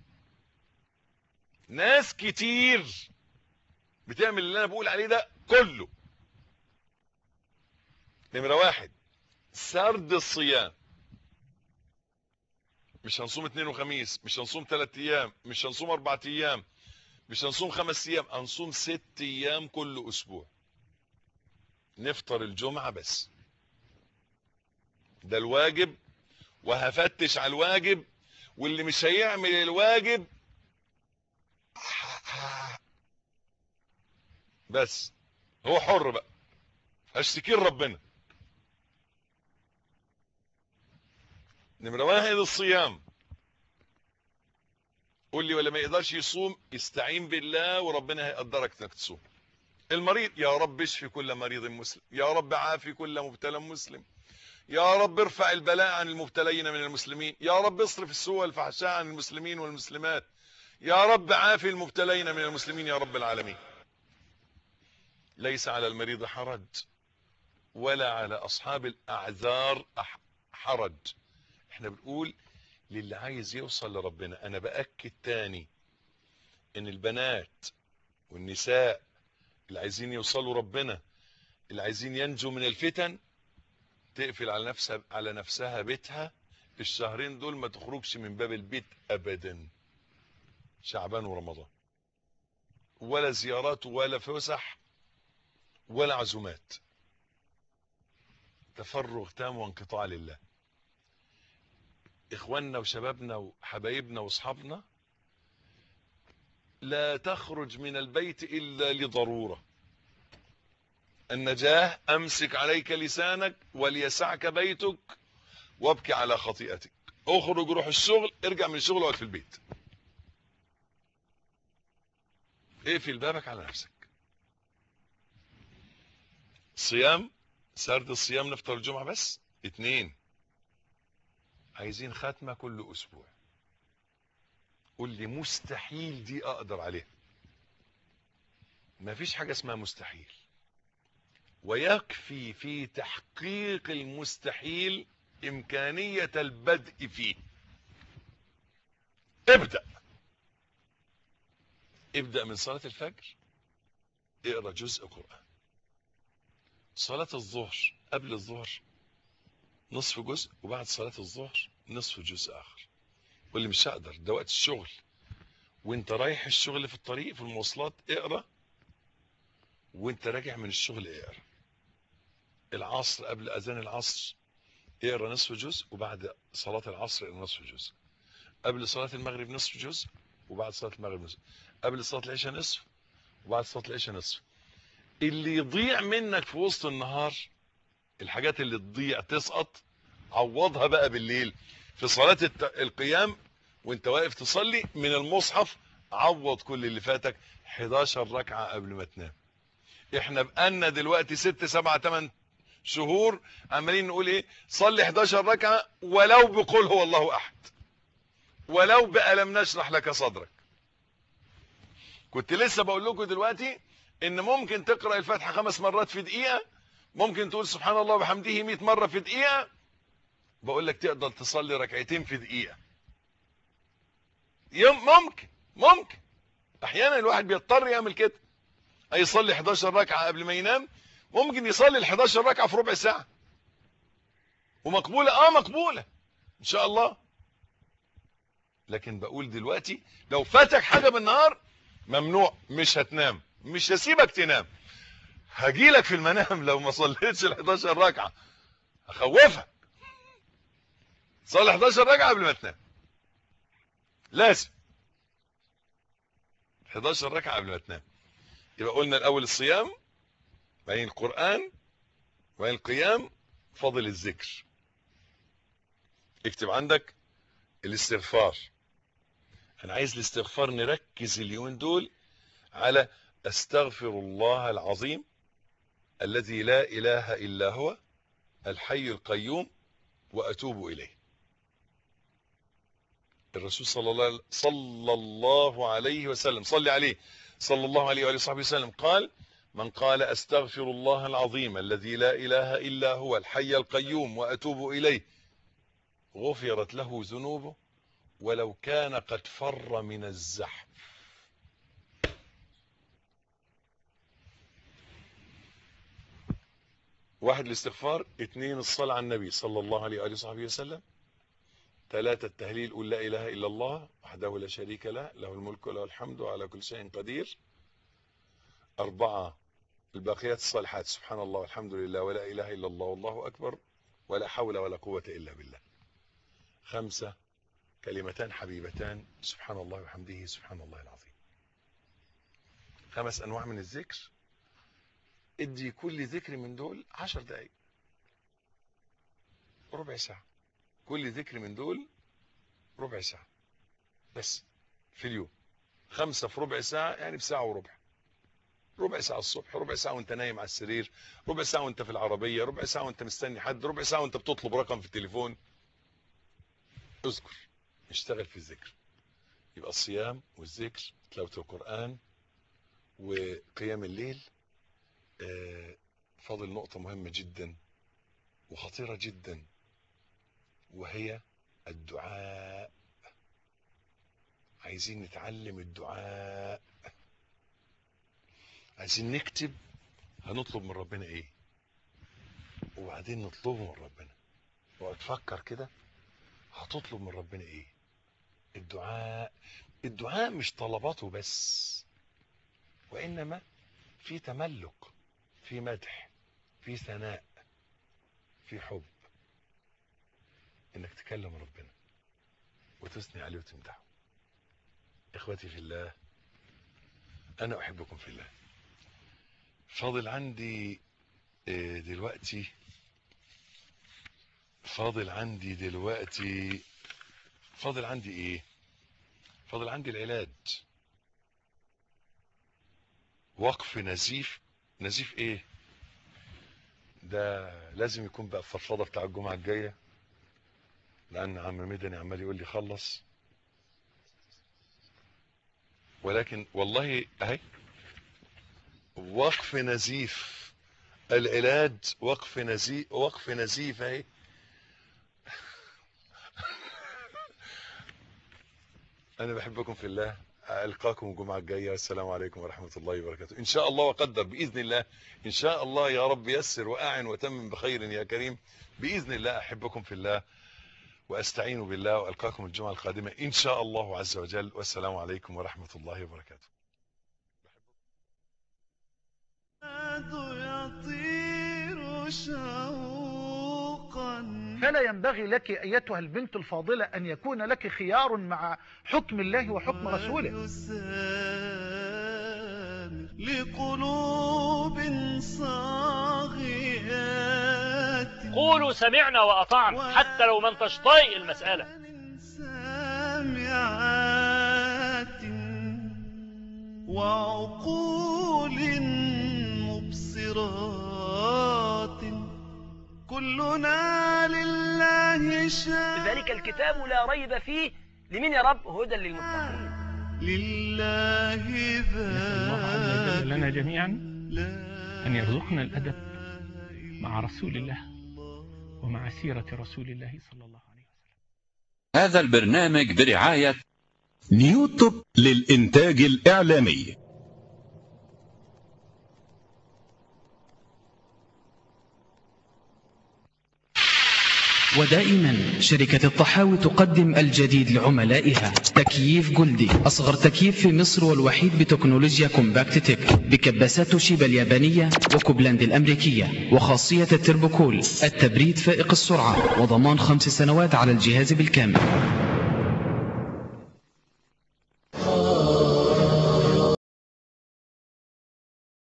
ناس كتير بتعمل اللي انا بقول عليه ده كله نمرة واحد سرد الصيام مش هنصوم اثنين وخميس مش هنصوم ثلاث ايام مش هنصوم اربع ايام مش هنصوم خمس ايام هنصوم ست ايام كل اسبوع نفطر الجمعة بس ده الواجب وهفتش على الواجب واللي مش هيعمل الواجب بس هو حر بقى هشتكي ربنا نمرة واحد الصيام قول لي ولا ما يقدرش يصوم يستعين بالله وربنا هيقدرك انك تصوم المريض يا رب اشفي كل مريض مسلم يا رب عافي كل مبتلى مسلم يا رب ارفع البلاء عن المبتلين من المسلمين يا رب اصرف السوء والفحشاء عن المسلمين والمسلمات يا رب عافي المبتلين من المسلمين يا رب العالمين ليس على المريض حرج ولا على اصحاب الاعذار حرج احنا بنقول للي عايز يوصل لربنا انا باكد تاني ان البنات والنساء اللي عايزين يوصلوا ربنا اللي عايزين ينجوا من الفتن تقفل على نفسها على نفسها بيتها الشهرين دول ما تخرجش من باب البيت ابدا شعبان ورمضان ولا زيارات ولا فسح ولا عزومات تفرغ تام وانقطاع لله اخواننا وشبابنا وحبايبنا واصحابنا لا تخرج من البيت الا لضروره النجاه امسك عليك لسانك وليسعك بيتك وابكي على خطيئتك اخرج روح الشغل ارجع من الشغل واقعد في البيت اقفل بابك على نفسك صيام سرد الصيام نفطر الجمعة بس اتنين عايزين ختمة كل اسبوع قول لي مستحيل دي اقدر عليها مفيش حاجة اسمها مستحيل ويكفي في تحقيق المستحيل امكانية البدء فيه ابدأ ابدأ من صلاة الفجر اقرأ جزء قرآن صلاة الظهر قبل الظهر نصف جزء وبعد صلاة الظهر نصف جزء آخر واللي مش هقدر ده وقت الشغل وانت رايح الشغل في الطريق في المواصلات اقرأ وانت راجع من الشغل اقرأ العصر قبل أذان العصر اقرأ نصف جزء وبعد صلاة العصر اقرأ نصف جزء قبل صلاة المغرب نصف جزء وبعد صلاة المغرب نصف قبل صلاة العشاء نصف وبعد صلاة العشاء نصف اللي يضيع منك في وسط النهار الحاجات اللي تضيع تسقط عوضها بقى بالليل في صلاة القيام وانت واقف تصلي من المصحف عوض كل اللي فاتك 11 ركعة قبل ما تنام احنا بقالنا دلوقتي 6 7 8 شهور عمالين نقول ايه صلي 11 ركعة ولو بقول هو الله احد ولو بألم نشرح لك صدرك كنت لسه بقول لكم دلوقتي ان ممكن تقرأ الفاتحة خمس مرات في دقيقة ممكن تقول سبحان الله وبحمده 100 مرة في دقيقة بقول لك تقدر تصلي ركعتين في دقيقة يوم ممكن ممكن احيانا الواحد بيضطر يعمل كده اي يصلي 11 ركعة قبل ما ينام ممكن يصلي ال 11 ركعة في ربع ساعة ومقبولة اه مقبولة ان شاء الله لكن بقول دلوقتي لو فاتك حاجة بالنهار ممنوع مش هتنام مش هسيبك تنام هجيلك في المنام لو ما صليتش ال 11 ركعة هخوفك صلي 11 ركعة قبل ما تنام لازم 11 ركعة قبل ما تنام يبقى قلنا الاول الصيام بعدين القرآن وبعدين القيام فضل الذكر اكتب عندك الاستغفار انا عايز الاستغفار نركز اليومين دول على استغفر الله العظيم الذي لا اله الا هو الحي القيوم واتوب اليه الرسول صلى الله صلى الله عليه وسلم صلي عليه صلى الله عليه وآله وصحبه وسلم قال من قال استغفر الله العظيم الذي لا اله الا هو الحي القيوم واتوب اليه غفرت له ذنوبه ولو كان قد فر من الزحف واحد الاستغفار اثنين الصلاة على النبي صلى الله عليه وآله وصحبه وسلم ثلاثة التهليل قل لا إله إلا الله وحده لا شريك له له الملك وله الحمد وعلى كل شيء قدير أربعة الباقيات الصالحات سبحان الله والحمد لله ولا إله إلا الله والله أكبر ولا حول ولا قوة إلا بالله خمسة كلمتان حبيبتان سبحان الله وحمده سبحان الله العظيم خمس أنواع من الذكر ادي كل ذكر من دول عشر دقايق ربع ساعة كل ذكر من دول ربع ساعة بس في اليوم خمسة في ربع ساعة يعني بساعة وربع ربع ساعة الصبح ربع ساعة وانت نايم على السرير ربع ساعة وانت في العربية ربع ساعة وانت مستني حد ربع ساعة وانت بتطلب رقم في التليفون اذكر اشتغل في الذكر يبقى الصيام والذكر تلاوة القرآن وقيام الليل آه، فاضل نقطة مهمة جدا وخطيرة جدا وهي الدعاء عايزين نتعلم الدعاء عايزين نكتب هنطلب من ربنا ايه وبعدين نطلبه من ربنا وتفكر كده هتطلب من ربنا ايه الدعاء الدعاء مش طلباته بس وانما في تملك في مدح في ثناء في حب انك تكلم ربنا وتثني عليه وتمدحه اخوتي في الله انا احبكم في الله فاضل عندي آه، دلوقتي فاضل عندي دلوقتي فاضل عندي ايه فاضل عندي العلاج وقف نزيف نزيف ايه ده لازم يكون بقى الفضفضه بتاع الجمعه الجايه لان عم مدني عمال يقول لي خلص ولكن والله اهي وقف نزيف العلاج وقف نزيف وقف نزيف اهي انا بحبكم في الله القاكم الجمعه الجايه والسلام عليكم ورحمه الله وبركاته ان شاء الله وقدر باذن الله ان شاء الله يا رب يسر واعن وتمم بخير يا كريم باذن الله احبكم في الله واستعين بالله والقاكم الجمعه القادمه ان شاء الله عز وجل والسلام عليكم ورحمه الله وبركاته يطير شوقا فلا ينبغي لك أيتها البنت الفاضلة أن يكون لك خيار مع حكم الله وحكم رسوله ويسامر لقلوب صاغيات قولوا سمعنا وأطعنا حتى لو ما انتش طايق المسألة سامعات وعقول مبصرات كلنا لله شاء ذلك الكتاب لا ريب فيه لمن يا رب هدى للمتقين لله الله عز وجل لنا جميعا لا أن يرزقنا الأدب مع رسول الله ومع سيرة رسول الله صلى الله عليه وسلم هذا البرنامج برعاية نيوتوب للإنتاج الإعلامي ودائما شركة الطحاوي تقدم الجديد لعملائها تكييف جولدي أصغر تكييف في مصر والوحيد بتكنولوجيا كومباكت تك بكباسات توشيبا اليابانية وكوبلاند الأمريكية وخاصية التربوكول التبريد فائق السرعة وضمان خمس سنوات على الجهاز بالكامل